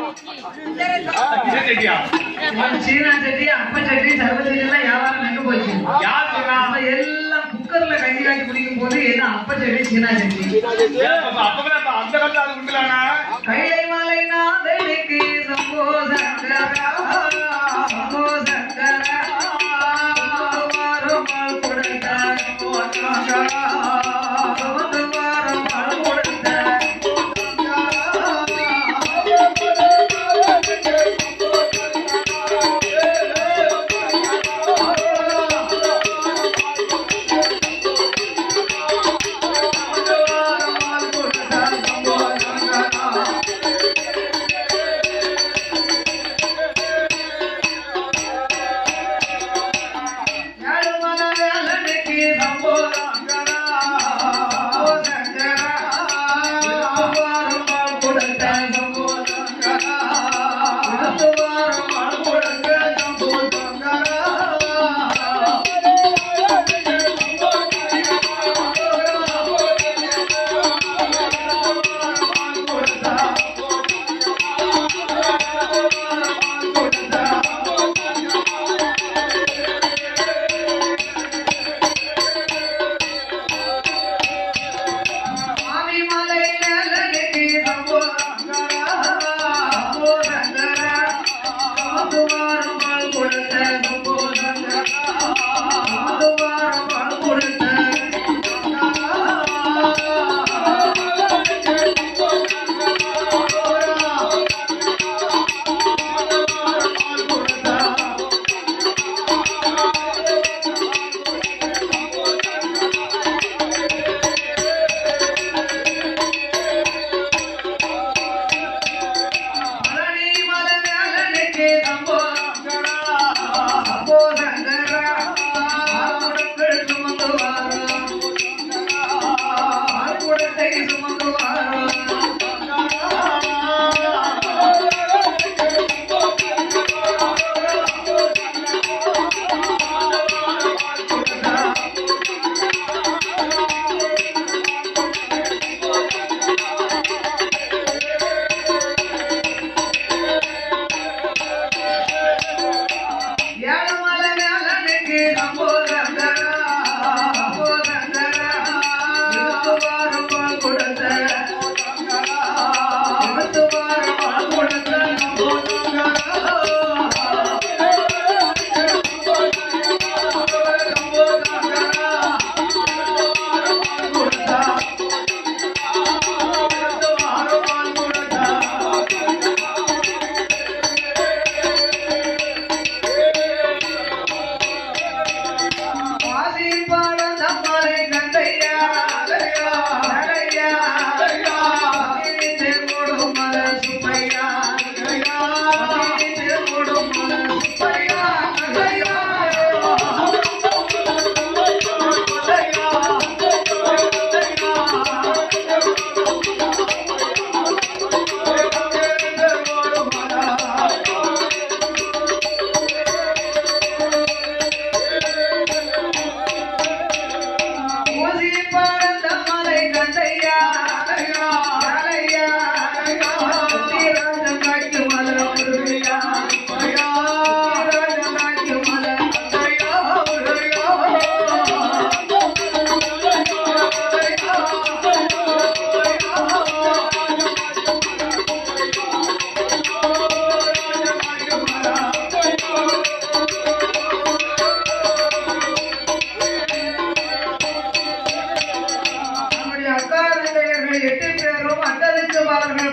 இது சக்தியா சீனா சட்டி அப்ப சட்டி சர்வ சட்டி எல்லாம் வியாபாரம் எங்க போச்சு யார் சொன்னா நம்ம எல்லாம் குக்கர்ல கஞ்சி காய்ச்சி குடிக்கும் போது என்ன அப்ப சட்டி சீனா சட்டி ஏன் அப்ப அப்பவே அப்ப அந்த காலத்துல அது உண்டுலானா கைலை மலை நாதனுக்கு சம்போ சங்கரா சம்போ சங்கரா வாரம் பால் கொடுத்தார் வாரம் பால் கொடுத்தார்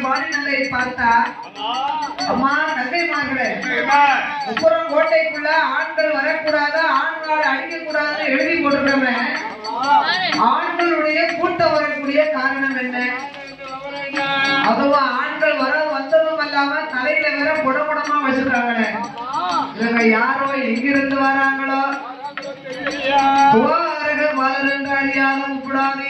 பாலினலை பார்த்தா ஆமா. அம்மா தங்கைமார்களே என்ன? முப்புறம் கோட்டைக்குள்ள ஆண்கள் வரக்கூடாது ஆண்கள் அடிக்கக்கூடாதுன்னு எழுதி போட்டிருக்கோமே ஆண்களுடைய கூட்டம் வரக்கூடிய காரணம் என்ன அதுவா ஆண்கள் வர வந்ததும் இல்லாம தலையில வேற புடபுடமா வச்சிருக்காங்களே இவங்க யாரோ எங்கிருந்து வராங்களோ துவாரக மலரங்க அறியாத முப்படாதி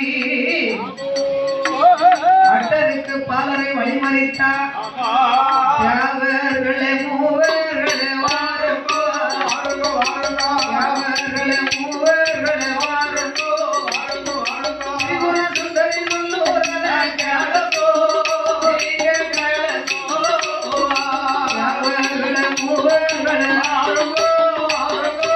அட்டனுக்கு பாலரை வழிமறித்தா ஆமா. யாவர்களே மூவர்களே வாருங்கோ வாருங்க, வாருங்க. யாவர்களே மூவர்களே வாருங்கோ வாருங்க, வாருங்க. திரிபுர சுந்தரி முன்னோர்களே கேளங்கோ நீங்க கேளங்கோ யாவர்களே மூவர்களே வாருங்கோ வாருங்கோ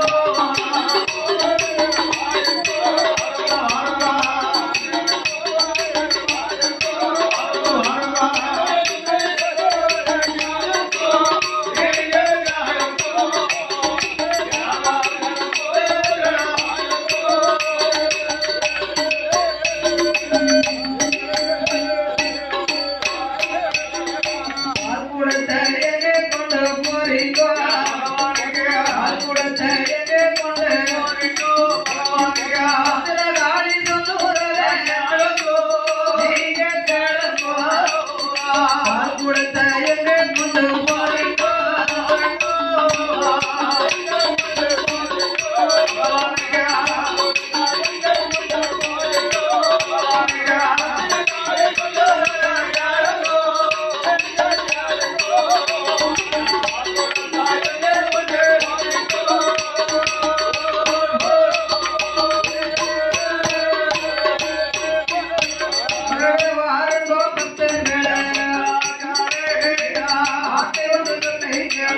ஆழ்குடத்தை எங்கே கொண்டு போறீங்கோ ஆழ்குடத்தை எங்கே கொண்டு போறீங்கோ அதுல காளி சொந்தூரலே கேளுங்கோ நீங்க கேளுங்கோ ஆழ்குடத்தை எங்கே கொண்டு போறீங்கோ வாருங்கோ பக்தர்களே ஆட்டை வந்து சொல்லை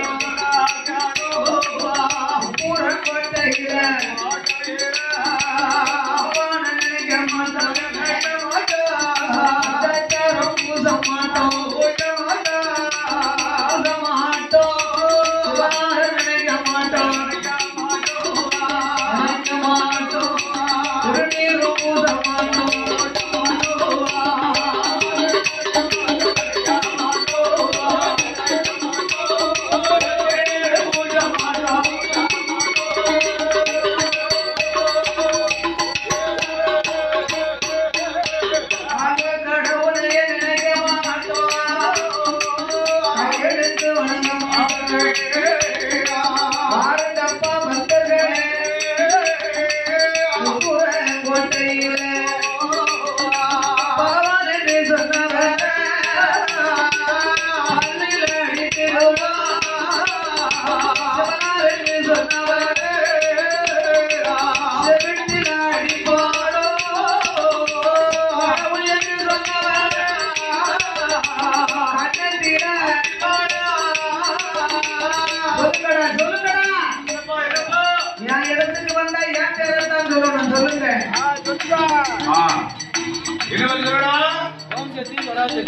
பூரக்கோட்டையில ஆவான நினைக்க மாட்டோம் நினைக்க மாட்டோம் சச்சாரம் பூச மாட்டோம் பூச மாட்டோம் பூச மாட்டோம் ஆவான நினைக்க மாட்டோம் நினைக்க மாட்டோம் திருநீரும் பூச மாட்டோம் நாங்க கடவுளையே நினைக்க மாட்டோம் கையெழுத்து வணங்க மாட்டோம் பாருங்கப்பா பக்தர்களே முப்புர கோட்டையிலே பகவான் என்று சொன்னவர் பள்ளியில அடித்திருவார். சிவனார் என்று சொன்னவர் செவிட்டில அடிப்பாரோ. கடவுள் என்று சொன்னவர் கன்னத்தில அடிப்பாரோ. சொல்லுங்கடா சொல்லுங்கடா என் இடத்துக்கு வந்தா என் பேரை தான் சொல்லணும் சொல்லுங்க ஆ. என்ன சொல்றா? ஆ? ஓ சக்தி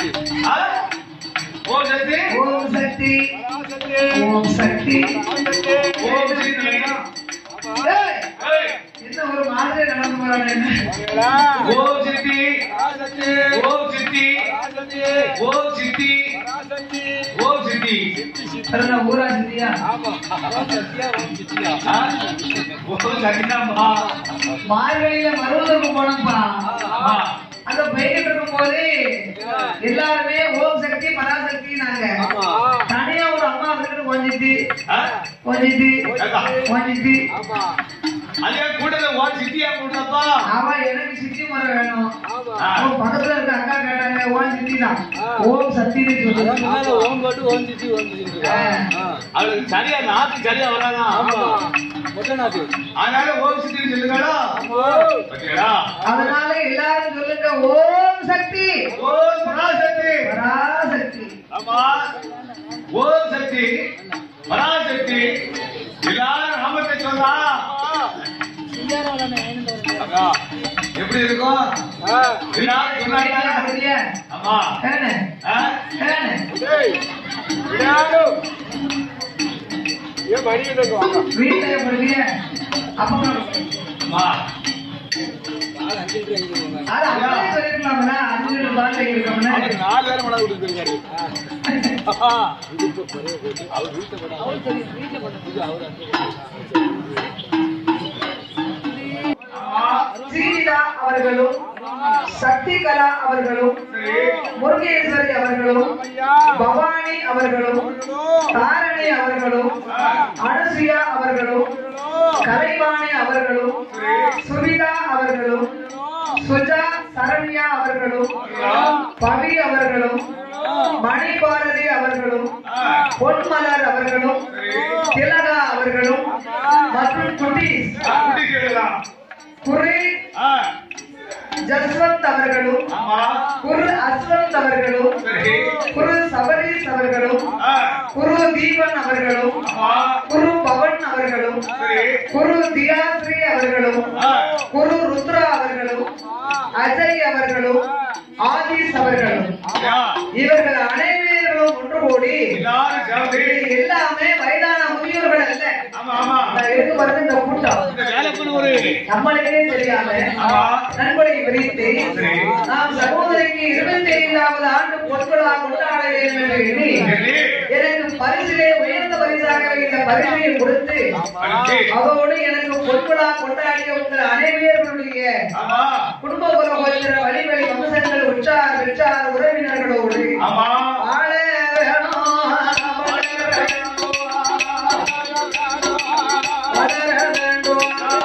ஓம் சக்தி ஓம் சக்தி ஓம் சக்தி ஏய், ஏய், என்ன ஒரு மாதிரி நடந்து போறாங்க ஓம் சக்தி ஓம் சக்தி ஓம் சக்தி ஓம் சக்தி ஊரா சக்தியா ஆ? ஓம் சக்திதாம்மா. மார்கழியில மருவதற்கு போனப்பா ஆ. அங்க போய்கிட்டு இருக்கும் போது எல்லாருமே ஓம் சக்தி பராசக்தி நாங்க தனியா ஒரு அம்மா வந்துட்டு கொஞ்சிட்டு ஆ? கொஞ்சிட்டு ஏக்கா, கொஞ்சிட்டு அதே கூட்டத்துல ஓம் சக்தியா கூட்டப்பா அவ எனக்கு சித்தி முறை வேணும் ஆ. அவன் பக்கத்துல இருக்க அக்கா கேட்டாங்க ஓம் சித்தி தான் ஓம் சக்தின்னு சொல்லு ஆ. அவளுக்கு சரியா நாக்கு சரியா வராதான் அதனால ஓம் சக்தி சொல்லுங்களா பாத்தீங்களா அதனால எல்லாரும் சொல்லுங்க ஓம் சக்தி ஓம் பராசக்தி பராசக்தி ஆமா ஓம் சக்தி பராசக்தி எல்லாரும் நாமத்தை சொல்லா அக்கா, எப்படி இருக்கும் எல்லாரும் சொன்னாங்க அப்படியா? ஆமா ஏனே? ஆ? ஏனே? வீட்டுல படுவிய அப்ப அம்மா அஞ்சு அது அப்படியே சொல்லிருக்கலாம்ல, அஞ்சு லிட்டர் பால் வாங்கியிருக்கோம்ல. அவனுக்கு நாலு பேரும் மழை கொடுத்துருக்காரு அவர் வீட்டை போட அவர் சரி வீட்டை போட்ட அவர் ஸ்ரீனிதா அவர்களும் சக்தி கலா அவர்களும் முருகேஸ்வரி அவர்களும் பவானி அவர்களும் தாரணி அவர்களும் அனுசுயா அவர்களும் கலைவாணி அவர்களும் சுவிதா அவர்களும் சுஜா சரண்யா அவர்களும் பவி அவர்களும் மணிபாரதி அவர்களும் பொன்மலர் அவர்களும் திலகா அவர்களும் மற்றும் குட்டீஸ் குட்டி கேளுலாம். குரு ஆ, ஜஸ்வந்த் அவர்களும் ஆமா குரு அஸ்வந்த் அவர்களும் சரி குரு சபரீஷ் அவர்களும் ஆ, குரு தீபன் அவர்களும் ஆமா குரு பவன் அவர்களும் சரி குரு தியாஸ்ரீ அவர்களும் ஆ, குரு ருத்ரா அவர்களும் அஜய் அவர்களும் ஆதிஸ் அவர்களும் யா, இவர்கள் அனைவர்களும் ஒன்று கூடி எல்லாரும் சேர்ந்து இது எல்லாமே வயதான முதியோர்கள் அல்ல ஆமா ஆமா நான் இருக்கு பாருங்க இந்த கூட்டம் இந்த வேலைக்குன்னு ஒரு நம்மளுக்கே தெரியாம ஆமா நன்கொடை விரித்து சரி. நாம் சகோதரிக்கு இருபத்தி ஐந்தாவது ஆண்டு பொற்கொழா கொண்டாட வேண்டும் என்று எண்ணி சரி. எனக்கு பரிசிலே உயர்ந்த பரிசாக இந்த பரிசையை கொடுத்து அடுத்து. அதோடு எனக்கு பொற்கொழா கொண்டாடிய உங்கள் அனைவர்களுடைய ஆமா குடும்ப உறவுகிற வழி வழி வம்சங்கள் உற்றார் பெற்றார் உறவினர்களோடு ஆமா வாழ வேணும் வளர வேண்டும். வளர வேண்டும்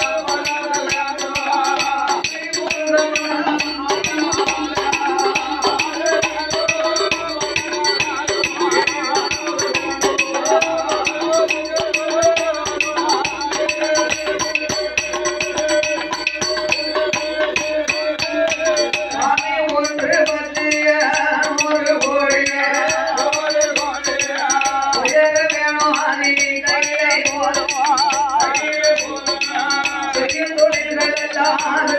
சாமி ஒன்று பற்றிய ஒரு கோழிய உயர வேணும் அதி கையை போலும் பெரிய தொழில்கள் எல்லாம்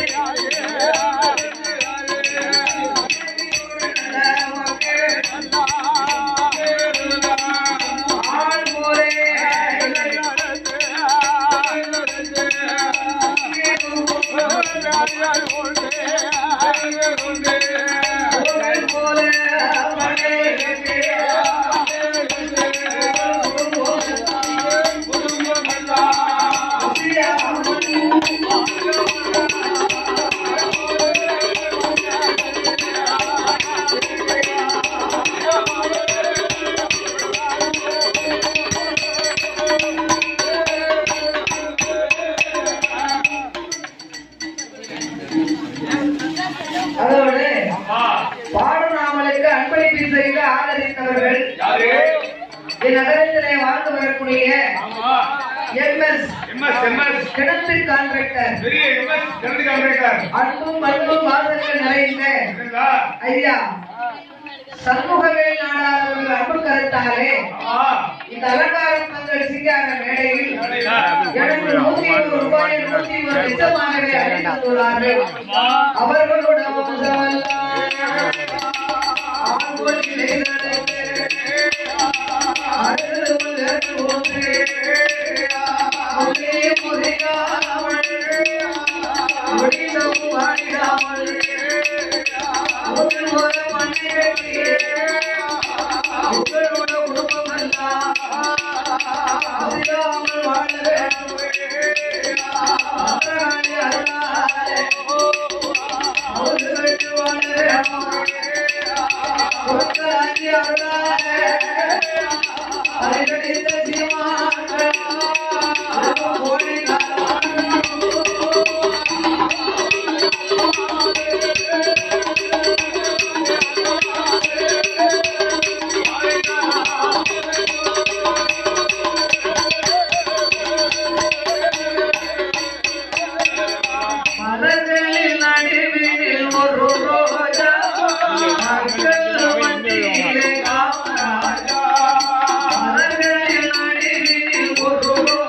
ஆள் போலே புகழ் போலே அதோடு ஆமா பாடும் நாமலுக்கு அன்பளிப்பு செய்து ஆதரித்தவர்கள் யாரு என் நகரத்திலே வாழ்ந்து வரக்கூடிய ஆமா எம்எஸ் எம்எஸ் எம்எஸ் கிணத்து கான்ட்ராக்டர் பெரிய எம்எஸ் கரண்ட் கான்ட்ராக்டர் அன்பும் பண்பும் வாசல்கள் நிறைந்த சரிங்களா ஐயா சண்முகவேல் நாடாளர்கள் அன்பு கருத்தாலே ஆமா இந்த அலங்கார பந்தல் சிங்கார மேடையில் சரிங்களா? எனக்கு நூத்தி ஒரு ரூபாய் நூத்தி ஒரு நிஜமாகவே அளித்துள்ளார்கள் அவர்களோட உங்களோட குடும்பம் எல்லாம் அதிகாமல் வாழ வேண்டும் அரணி அருளாலே அவர்களுக்கு வாழ வேண்டும் பொருட்களாகி அருளாலே அரைகடித்த சீமான்கள் கோடி மலர்களின் நடுவில் ஒரு ரோஜா மக்கள் வண்டியிலே காமராஜா மலர்களின் நடுவில் ஒரு ரோஜா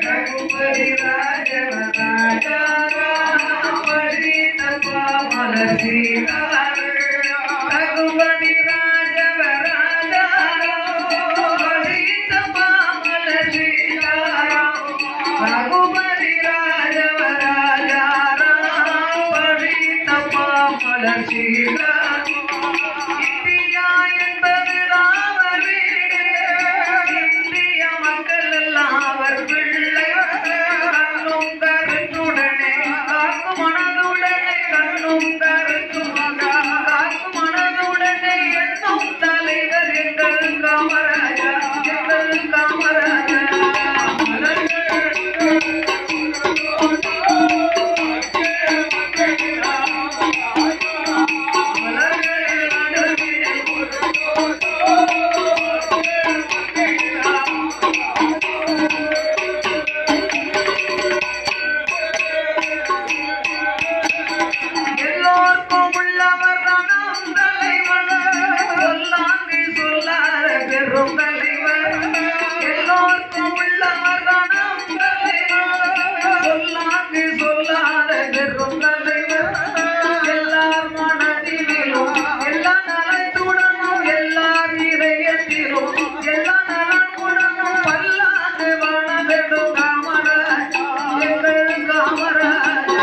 ரகுபதி ராஜவராஜா ராமடி தப்பா மலசீதாரே ரகுபதி ராஜவராஜா ராமடி தப்பா மலசீதாரே ரகுபதி ராஜவராஜா ராமடி தப்பா மலசீதாரே இந்தியா என்பது ராமர் வீடு இந்திய மக்கள் எல்லாம் அவர் பிள்ளை கண்ணும் கருத்துடனே காக்கும் மனதுடனே கண்ணும் கருத்தும் காக்கும் மனதுடனே எண்ணும் தலைவர் எங்கள் காமராஜா எங்கள் காமராஜா மலர்களில் நடுவிலே எல்லோருக்கும் உள்ளவர் தானாம் தலைவர் சொல்லாங்கு சொல்லாத பெரும் தலைவர் எல்லோருக்கும் உள்ளவர் தானாம் தலைவர் சொல்லாங்கு சொல்லாத பெரும் தலைவர் எல்லார் மனதிலும் எல்லா நலத்துடனும் எல்லார் இதயத்திலும் எல்லா நலமுடனும் பல்லாண்டு வாழவேண்டும் காமராஜா எங்கள் காமராஜா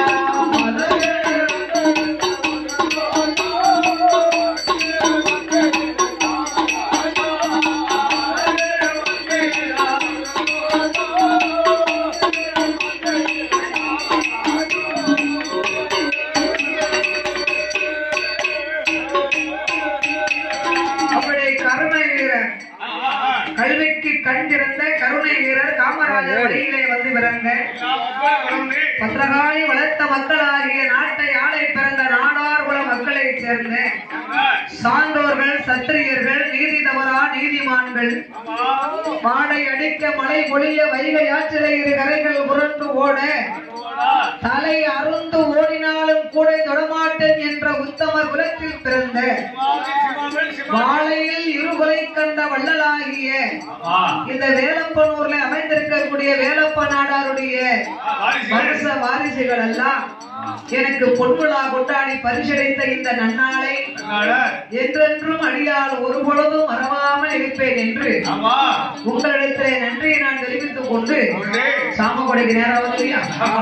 அப்படி கருணை வீரர் கல்விக்கு கண் திறந்த கருணை வீரர் காமராஜர் வழியிலே வந்து பிறந்த பத்திரகாளி வளர்த்த மக்களாகிய நாட்டை ஆளை பிறந்த நாடார் குல மக்களைச் சேர்ந்த சான்றோர்கள் சத்திரியர்கள் நீதி தவறா நீதிமான்கள் மாடை அடிக்க மழை பொழிய வைகை ஆற்றிலே இரு கரைகள் புரண்டு ஓட தலை அருந்து ஓடினாலும் கூட தொடமாட்டேன் என்ற உத்தமர் குலத்தில் பிறந்த மாலையில் இருகுலை கண்ட வள்ளலாகிய இந்த வேலப்பனூர்ல அமைந்திருக்கக்கூடிய வேலப்ப நாடாருடைய வருஷ வாரிசுகள் எல்லாம் எனக்கு பொன்விழா கொண்டாடி பரிசளித்த இந்த நன்னாளை என்றென்றும் அடியால் ஒரு பொழுதும் மறவாமல் இருப்பேன் என்று உங்களிடத்திலே நன்றியை நான் தெரிவித்துக் கொண்டு சாம கொடைக்கு நேரம் வந்துலையா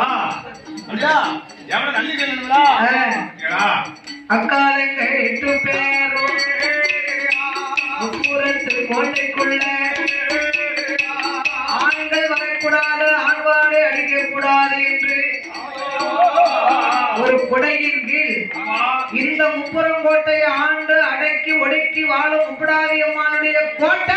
அக்காலங்க எட்டு பேரும் முப்புறத்து கோட்டைக்குள்ள ஆண்கள் வரக்கூடாது ஆண்பாடு அடிக்கக்கூடாது என்று ஒரு கொடையின் கீழ் இந்த முப்புறம் கோட்டையை ஆண்டு அடக்கி ஒடுக்கி வாழும் முப்படாதியம்மானுடைய கோட்டை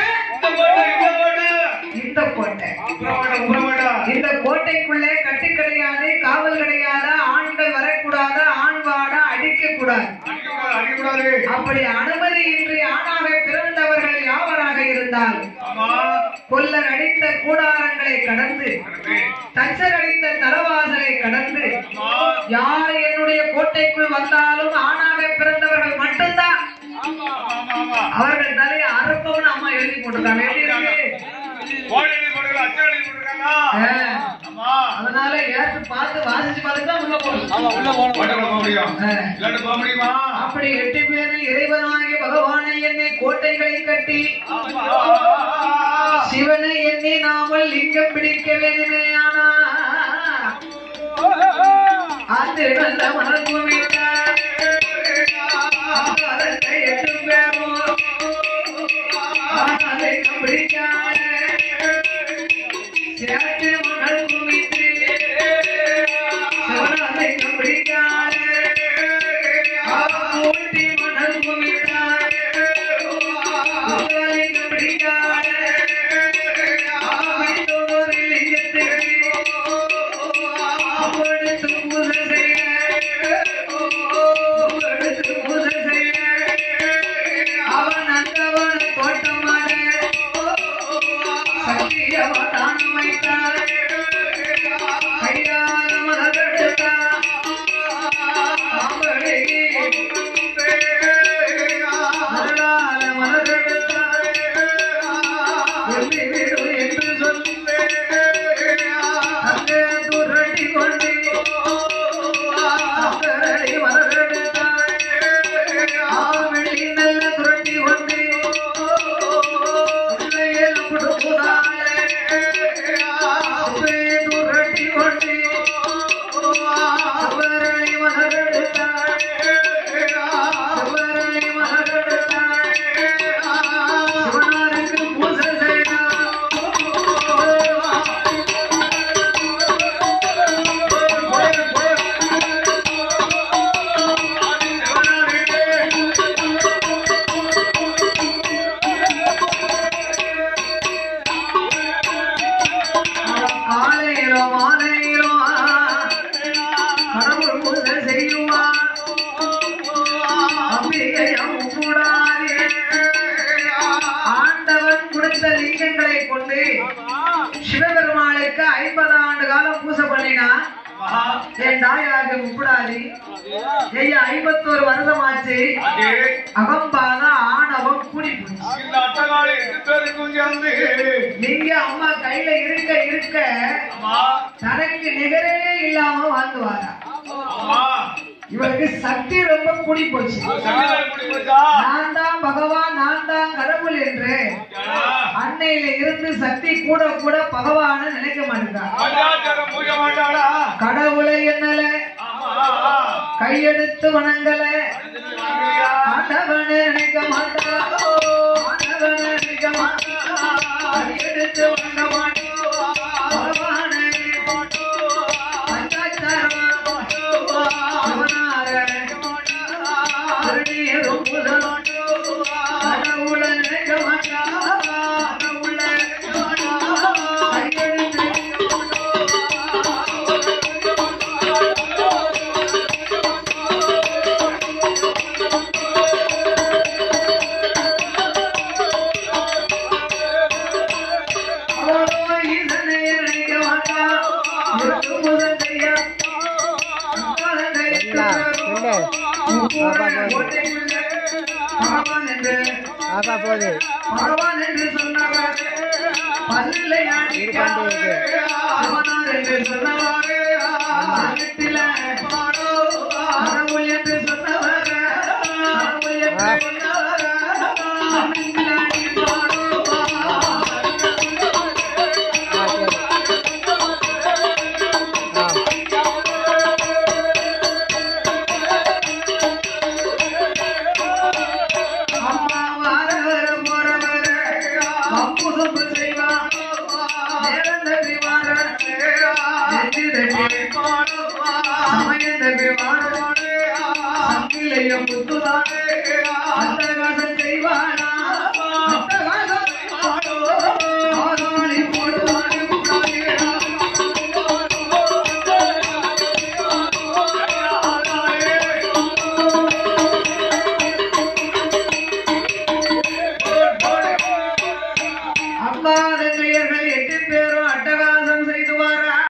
இந்த கோட்டை இந்த கோட்டைக்குள்ளே கட்டு கிடையாது காவல் கிடையாது ஆண்கள் வரக்கூடாது ஆண்பாட அடிக்க கூடாது அப்படி அனுமதி இன்றி ஆணாக பிறந்தவர்கள் யாவராக இருந்தால் கொல்லர் அடித்த கூடாரங்களை கடந்து தச்சர் அடித்த தலவாசலை கடந்து யார் என்னுடைய கோட்டைக்குள் வந்தாலும் ஆணாக பிறந்தவர்கள் மட்டும்தான் அவர்கள் தலையை அறுப்பவன் அம்மா எழுதி போட்டிருக்காங்க எப்படி இருக்கு ஆ, அதனால ஏற்று பார்த்து வாசிச்சு பார்த்து தான் உள்ள போகணும் ஆ. அப்படி எட்டு பேரில் இறைவனாகிய பகவானை என்னை கோட்டைகளை கட்டி சிவனை எண்ணி நாமல் லிங்கம் பிடிக்க வேண்டுமே ஆனா அது நல்ல மனது எட்டு பேரும் ஆனால் லிங்கம் பிடிக்காத சேட்டு மணல் குவித்து சிவனாலை பிடிக்காத மூட்டி மணல் குவித்தார் சிவனாலை பிடிக்காத ஆவித்தோர் லிங்கத்திற்கு அவனுக்கு பூஜை செய்ய அவனுக்கு பூஜை செய்ய அவன் அந்தவன் தோட்டமாக சத்தியவதானம் வைத்தார் ஐம்பது ஆண்டு காலம் பூசை பண்ணினா ஆஹா. என் தாயாக முப்படாதி ஐயா ஐம்பத்தோரு வருஷம் ஆச்சு அங்கே அகம்பாத ஆணவம் கூடி போச்சு இந்த அட்டகாலை எட்டு பேருக்கும் சேர்ந்து நீங்க அம்மா கையில இருக்க இருக்க அம்மா தனக்கு நிகரே இல்லாம வாழ்ந்துவாரா அம்மா இவருக்கு சக்தி ரொம்ப கூடி போச்சு சங்கீதம் எப்படி போச்சா நான் தான் பகவான் நான் தான் கடவுள் என்று ஏடா, அன்னையில இருந்து சக்தி கூட கூட பகவான நினைக்க மாட்டேங்கிறார் பஞ்சாச்சாரம் பூஜை மாட்டாளா கடவுளை என்னல ஆமா ஆமா. கையெடுத்து வணங்கல அடுத்தது வாங்கலையா? ஆண்டவனை நினைக்க மாட்டாரோ ஆண்டவனை நினைக்க மாட்டாரோ கையெடுத்து வணங்க மாட்டோம் பகவானை நினைக்க மாட்டோம் பஞ்சாச்சாரமா அவனார திருநீரும் புதனோட்டோ கடவுளை நினைக்க மாட்டாரோ கடவுளை நினைக்க மாட்டாரோ கையெடுத்து அவனோ ஈசனை நினைக்க மாட்டான் இருக்கு முதலையா பகவான் என்று ஆபா போகுது பகவான் என்று சொன்னவர் பல்லிலை அடிக்காதே அவனார் என்று சொன்னவர் வீட்டில கடவுள் என்று சொன்னவர் கடவுள் என்று சொன்னவர் அன்பில் அடிப்பாரோ ஆ சரி ஆ அம்மா வாரவர போறவர அப்புதும்பு செய்வான் நேரம் தப்பி வார நெஞ்சு தட்டி சமயம் தப்பி வார சங்கிலையும் புத்துவான் அந்த காசம் செய்வான்